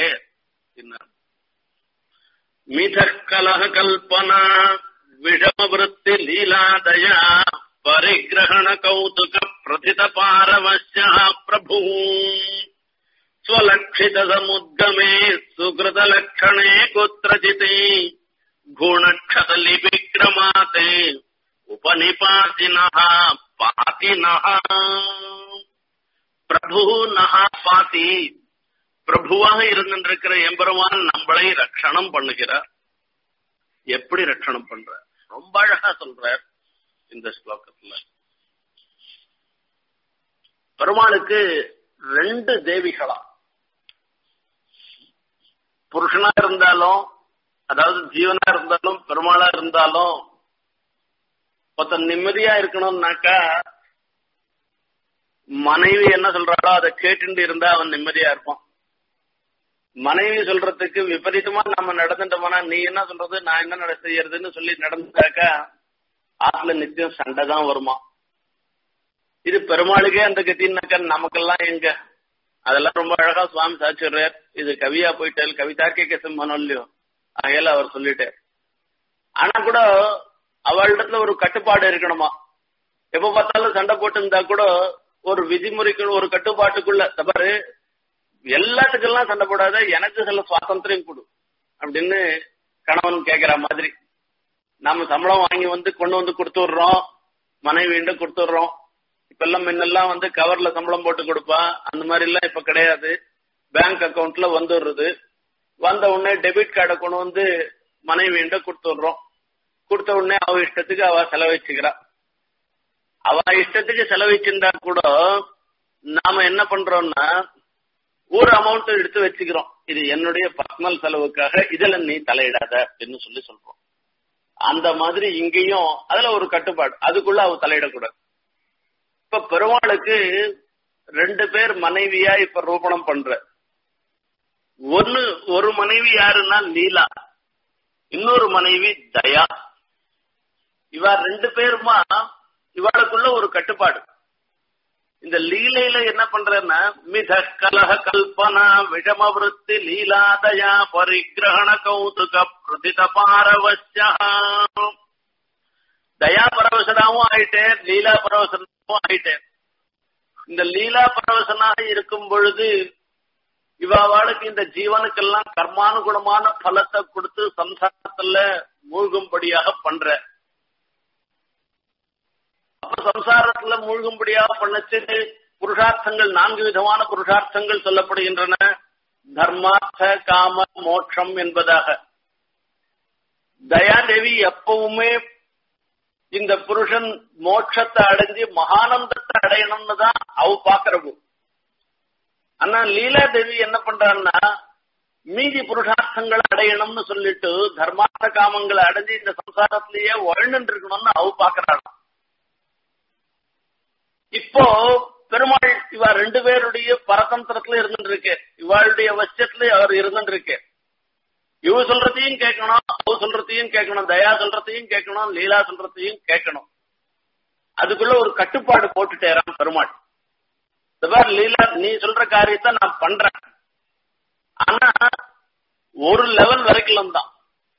மித கலக கல்பனா விஷமவருத்தி லீலாதயா பரிகிரகண கௌதுக பிரதித பாரவசிய பிரபு ஸ்வலட்சித சமுத்கமே சுகிருத லட்சணே குத்திரஜிதே குணக்ஷதலி விக்ரமாதே உபனிபாதினா பாதினா பிரபு நகா பாதி பிரபுவாக இருந்திருக்கிற எம்பெருமான் நம்மளை ரட்சணம் பண்ணுகிறார் எப்படி ரட்சணம் பண்ற ரொம்ப அழகா சொல்றார் இந்த ஸ்லோகத்துல பெருமாளுக்கு ரெண்டு தேவிகளா புருஷனா இருந்தாலும் அதாவது ஜீவனா இருந்தாலும் பெருமாளா இருந்தாலும் ஒருத்தன் நிம்மதியா இருக்கணும்னாக்கா மனைவி என்ன சொல்றாளோ அதை கேட்டுட்டு இருந்தா அவன் நிம்மதியா இருப்பான் மனைவி சொல்றதுக்கு விபரீதமா நம்ம நடந்துட்டோம்னா நீ என்ன சொல்றது நான் என்ன நட செய்யறதுன்னு சொல்லி நடந்தாக்கா ஆத்துல நிச்சயம் சண்டை தான் வருமா இது பெருமாளுக்கே அந்த கத்தின்னாக்கா நமக்கெல்லாம் எங்க அதெல்லாம் ரொம்ப அழகா சுவாமி சாச்சிடுறார் இது கவியா போயிட்டால் கவிதாக்கே கசம்மனோ இல்லையோ ஆகையால அவர் சொல்லிட்டார் ஆனா கூட அவளிடத்துல ஒரு கட்டுப்பாடு இருக்கணுமா எப்ப பார்த்தாலும் சண்டை போட்டு இருந்தா கூட ஒரு விதிமுறைக்குள் ஒரு கட்டுப்பாட்டுக்குள்ள தபாரு எல்லாத்துக்கெல்லாம் சண்டை போடாத எனக்கு சில சுவாதந்திரம் கொடு அப்படின்னு கணவன் கேக்குற மாதிரி நாம சம்பளம் வாங்கி வந்து கொண்டு வந்து கொடுத்துடுறோம் மனைவிண்ட கொடுத்துடுறோம் இப்ப எல்லாம் முன்னெல்லாம் வந்து கவர்ல சம்பளம் போட்டு கொடுப்பா அந்த மாதிரி எல்லாம் இப்ப கிடையாது பேங்க் அக்கவுண்ட்ல வந்துடுறது வந்த உடனே டெபிட் கார்டை கொண்டு வந்து மனைவிண்ட கொடுத்துடுறோம் கொடுத்த உடனே அவ இஷ்டத்துக்கு அவ செலவழிச்சுக்கிறா அவ இஷ்டத்துக்கு செலவழிச்சிருந்தா கூட நாம என்ன பண்றோம்னா ஒரு அமௌண்ட் எடுத்து வச்சுக்கிறோம் இது என்னுடைய பர்சனல் செலவுக்காக இதுல நீ தலையிடாத அப்படின்னு சொல்லி சொல்றோம் அந்த மாதிரி இங்கேயும் அதுல ஒரு கட்டுப்பாடு அதுக்குள்ள அவ தலையிடக்கூடாது இப்ப பெருமாளுக்கு ரெண்டு பேர் மனைவியா இப்ப ரூபணம் பண்ற ஒன்னு ஒரு மனைவி யாருன்னா லீலா இன்னொரு மனைவி தயா இவ ரெண்டு பேருமா இவாளுக்குள்ள ஒரு கட்டுப்பாடு இந்த லீலையில என்ன பண்றேன்னா மித கலக கல்பனா விஷமவிருத்தி லீலாதயா பரிகிரகண கௌதுக பிரதித பாரவசியா தயா பரவசனாவும் ஆயிட்டேன் லீலா பரவசனாவும் ஆயிட்டேன் இந்த லீலா பரவசனாக இருக்கும் பொழுது இவாளுக்கு இந்த ஜீவனுக்கெல்லாம் கர்மானுகுணமான பலத்தை கொடுத்து சம்சாரத்துல மூழ்கும்படியாக பண்ற அப்ப சம்சாரத்துல மூழ்கும்படியாக பண்ணச்சு புருஷார்த்தங்கள் நான்கு விதமான புருஷார்த்தங்கள் சொல்லப்படுகின்றன தர்மார்த்த காம மோட்சம் என்பதாக தயாதேவி எப்பவுமே இந்த புருஷன் மோட்சத்தை அடைஞ்சு மகானந்தத்தை அடையணும்னு தான் அவ பாக்குறவு ஆனா லீலா தேவி என்ன பண்றான்னா மீதி புருஷார்த்தங்களை அடையணும்னு சொல்லிட்டு தர்மார்த்த காமங்களை அடைஞ்சு இந்த சம்சாரத்திலேயே வாழ்ந்துட்டு இருக்கணும்னு அவ பாக்குறாள் இப்போ பெருமாள் இவ ரெண்டு பேருடைய பரதந்திரத்துல இருந்துட்டு இருக்கு இவாளுடைய வச்சத்துல அவர் இருந்துட்டு இருக்கு இவ சொல்றதையும் கேட்கணும் அவ சொல்றதையும் கேட்கணும் தயா சொல்றதையும் கேட்கணும் லீலா சொல்றதையும் கேட்கணும் அதுக்குள்ள ஒரு கட்டுப்பாடு போட்டுட்டேரான் பெருமாள் இந்த மாதிரி லீலா நீ சொல்ற காரியத்தை நான் பண்றேன் ஆனா ஒரு லெவல் வரைக்கும் தான்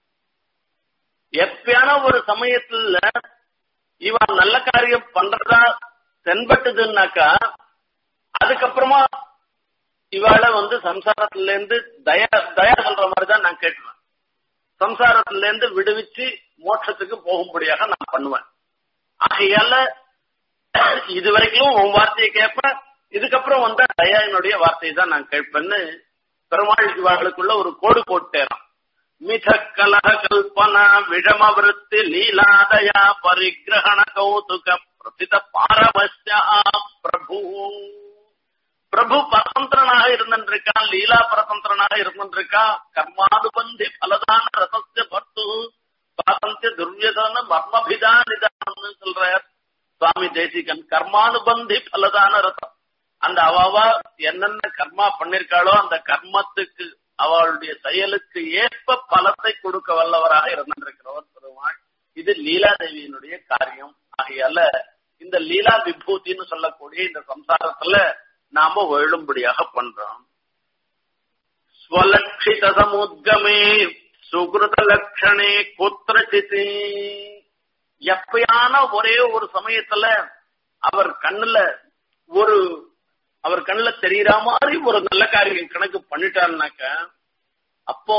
எப்பயான ஒரு சமயத்துல இவன் நல்ல காரியம் பண்றதா தென்பட்டுதுன்னாக்கா அதுக்கப்புறமா இவாள வந்து சம்சாரத்துல இருந்து தயா தயா சொல்ற மாதிரி தான் நான் கேட்டுவேன் சம்சாரத்துல இருந்து விடுவிச்சு மோட்சத்துக்கு போகும்படியாக நான் பண்ணுவேன் ஆகையால இது வரைக்கும் உன் வார்த்தையை கேட்பேன் இதுக்கப்புறம் வந்தா தயாவினுடைய வார்த்தையை தான் நான் கேட்பேன்னு பெருமாள் இவாளுக்குள்ள ஒரு கோடு போட்டேறான் மித கலக கல்பனா விஷமவிருத்தி லீலாதயா பரிகிரகண கௌதுக பிரசித பாரவசியா பிரபு பிரபு பரதந்திரனாக இருந்திருக்கான் லீலா பரதந்திரனாக இருந்திருக்கான் கர்மானுபந்தி பலதான ரசஸ்ய பர்த்து சுவாதந்திய துர்வியதான மர்மபிதா நிதானம்னு சொல்றார் சுவாமி தேசிகன் கர்மானுபந்தி பலதான ரசம் அந்த அவாவா என்னென்ன கர்மா பண்ணிருக்காளோ அந்த கர்மத்துக்கு அவளுடைய செயலுக்கு ஏற்ப பலத்தை கொடுக்க வல்லவராக இருந்திருக்கிறவர் பெருமாள் இது லீலா தேவியினுடைய காரியம் ஆகையால இந்த லீலா விபூதின்னு சொல்லக்கூடிய இந்த சம்சாரத்துல நாம வாழும்படியாக பண்றோம் ஸ்வலட்சித சமுத்கமே சுகிருத லட்சணே குத்திரச்சித்து எப்பயான ஒரே ஒரு சமயத்துல அவர் கண்ணுல ஒரு அவர் கண்ணுல தெரியற மாதிரி ஒரு நல்ல காரியம் கணக்கு பண்ணிட்டாருனாக்க அப்போ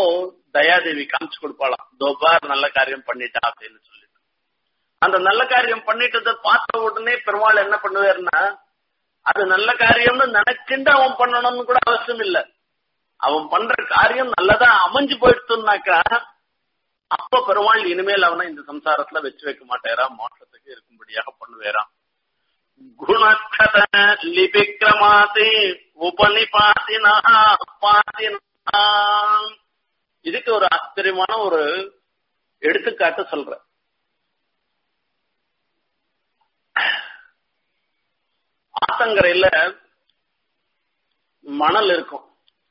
தயாதேவி காமிச்சு கொடுப்பாளாம் தோபார் நல்ல காரியம் பண்ணிட்டா அப்படின்னு சொல்லிட்டு அந்த நல்ல காரியம் பண்ணிட்டதை பார்த்த உடனே பெருமாள் என்ன பண்ணுவாருன்னா அது நல்ல காரியம்னு நினைச்சுட்டு அவன் பண்ணணும்னு கூட அவசியம் இல்ல அவன் பண்ற காரியம் நல்லதா அமைஞ்சு போயிடுச்சுனாக்கா அப்ப பெருமாள் இனிமேல் அவனை இந்த சம்சாரத்துல வச்சு வைக்க மாட்டேறான் மோட்சத்துக்கு இருக்கும்படியாக பண்ணுவேறான் குணக்ஷத லிபிக்ரமாதி உபனிபாதினா பாதினா இதுக்கு ஒரு ஆச்சரியமான ஒரு எடுத்துக்காட்டு சொல்றேன் ஆத்தங்கரையில மணல் இருக்கும்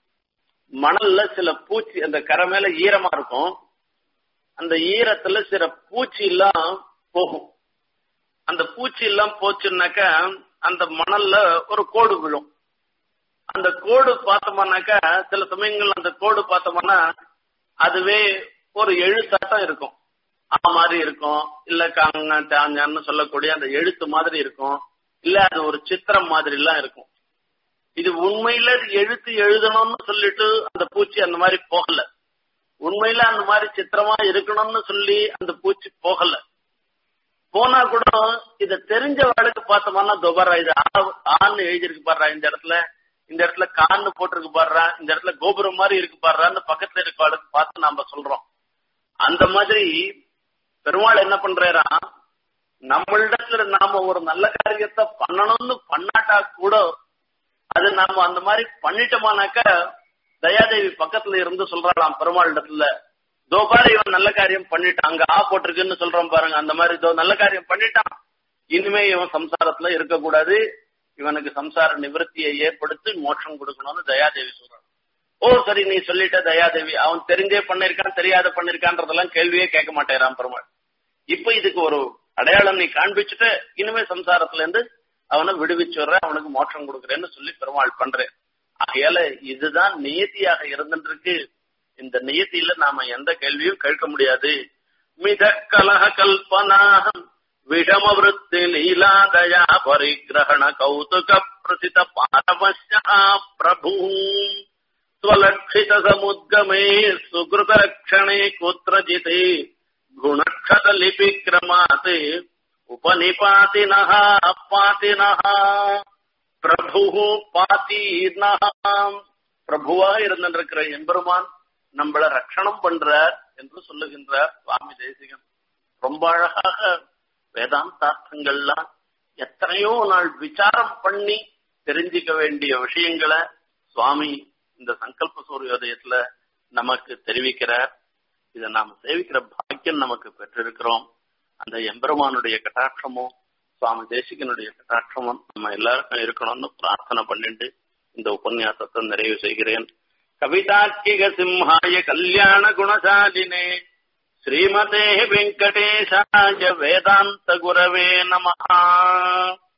மணல்ல சில பூச்சி அந்த கரை மேல ஈரமா இருக்கும் அந்த ஈரத்துல சில பூச்சி எல்லாம் போகும் அந்த பூச்சி எல்லாம் போச்சுன்னாக்கா அந்த மணல்ல ஒரு கோடு விழும் அந்த கோடு பார்த்தோம்னாக்கா சில சமயங்கள் அந்த கோடு பார்த்தோம்னா அதுவே ஒரு எழுத்தாட்டம் இருக்கும் ஆ மாதிரி இருக்கும் இல்ல காங்க தாங்கன்னு சொல்லக்கூடிய அந்த எழுத்து மாதிரி இருக்கும் இல்ல அது ஒரு சித்திரம் மாதிரி எல்லாம் இருக்கும் இது உண்மையில எழுத்து எழுதணும்னு சொல்லிட்டு அந்த பூச்சி அந்த மாதிரி போகல உண்மையில அந்த மாதிரி சித்திரமா இருக்கணும்னு சொல்லி அந்த பூச்சி போகல போனா கூட இத தெரிஞ்ச வாழ்க்கை பார்த்தோம்னா துபாரா இது ஆன்னு எழுதிருக்கு பாடுறா இந்த இடத்துல இந்த இடத்துல கான்னு போட்டிருக்கு பாடுறா இந்த இடத்துல கோபுரம் மாதிரி இருக்கு பாடுறான்னு பக்கத்துல இருக்க ஆளுக்கு பார்த்து நாம சொல்றோம் அந்த மாதிரி பெருமாள் என்ன பண்றாரா நம்மளிடத்துல நாம ஒரு நல்ல காரியத்தை பண்ணணும்னு பண்ணாட்டா கூட அது நாம அந்த மாதிரி பண்ணிட்டோமானாக்கா தயாதேவி பக்கத்துல இருந்து சொல்றாளாம் பெருமாள் இடத்துல தோ பாரு இவன் நல்ல காரியம் பண்ணிட்டான் அங்க ஆ போட்டிருக்குன்னு சொல்றான் பாருங்க அந்த மாதிரி இதோ நல்ல காரியம் பண்ணிட்டான் இனிமே இவன் சம்சாரத்துல இருக்கக்கூடாது இவனுக்கு சம்சார நிவர்த்தியை ஏற்படுத்தி மோட்சம் கொடுக்கணும்னு தயாதேவி சொல்றான் ஓ சரி நீ சொல்லிட்ட தயாதேவி அவன் தெரிஞ்சே பண்ணிருக்கான் தெரியாத பண்ணிருக்கான்றதெல்லாம் கேள்வியே கேட்க மாட்டேறான் பெருமாள் இப்ப இதுக்கு ஒரு அடையாளம் நீ காண்பிச்சுட்டு இனிமே சம்சாரத்துல இருந்து அவனை விடுவிச்சுடுற அவனுக்கு மோட்சம் கொடுக்குறேன்னு சொல்லி பெருமாள் பண்றேன் ஆகையால இதுதான் நியத்தியாக இருந்துருக்கு இந்த நியத்தியில நாம எந்த கேள்வியும் கேட்க முடியாது மித கலக கல்பனா விஷமவருத்தி லீலாதயா பரிகிரகண கௌதுக பிரசித பாரவசியா பிரபு ஸ்வலட்சித சமுத்கமே சுகிருத ரக்ஷணே குத்திரஜிதே குணக்ஷத லிபிக்ரமாத் உபனிபாதினः பாதினः பிரபு பாத்தீர்னः பிரபுவா இருந்திருக்கிற எம்பெருமான் நம்மள ரட்சணம் பண்றார் என்று சொல்லுகின்றார் சுவாமி தேசிகன் ரொம்ப அழகாக வேதாந்தார்த்தங்கள்லாம் எத்தனையோ நாள் விசாரம் பண்ணி தெரிஞ்சுக்க வேண்டிய விஷயங்களை சுவாமி இந்த சங்கல்ப சூரியோதயத்துல நமக்கு தெரிவிக்கிறார் இதை நாம சேவிக்கிற பாக்கியம் நமக்கு பெற்றிருக்கிறோம் அந்த எம்பெருமானுடைய கட்டாட்சமும் சுவாமி தேசிகனுடைய கட்டாட்சமும் நம்ம எல்லாருக்கும் இருக்கணும்னு பிரார்த்தனை பண்ணிட்டு இந்த உபன்யாசத்தை நிறைவு செய்கிறேன் கவிதாக்கிக சிம்ஹாய கல்யாண குணசாலினே ஸ்ரீமதே வெங்கடேஷாய வேதாந்த குரவே நமஹா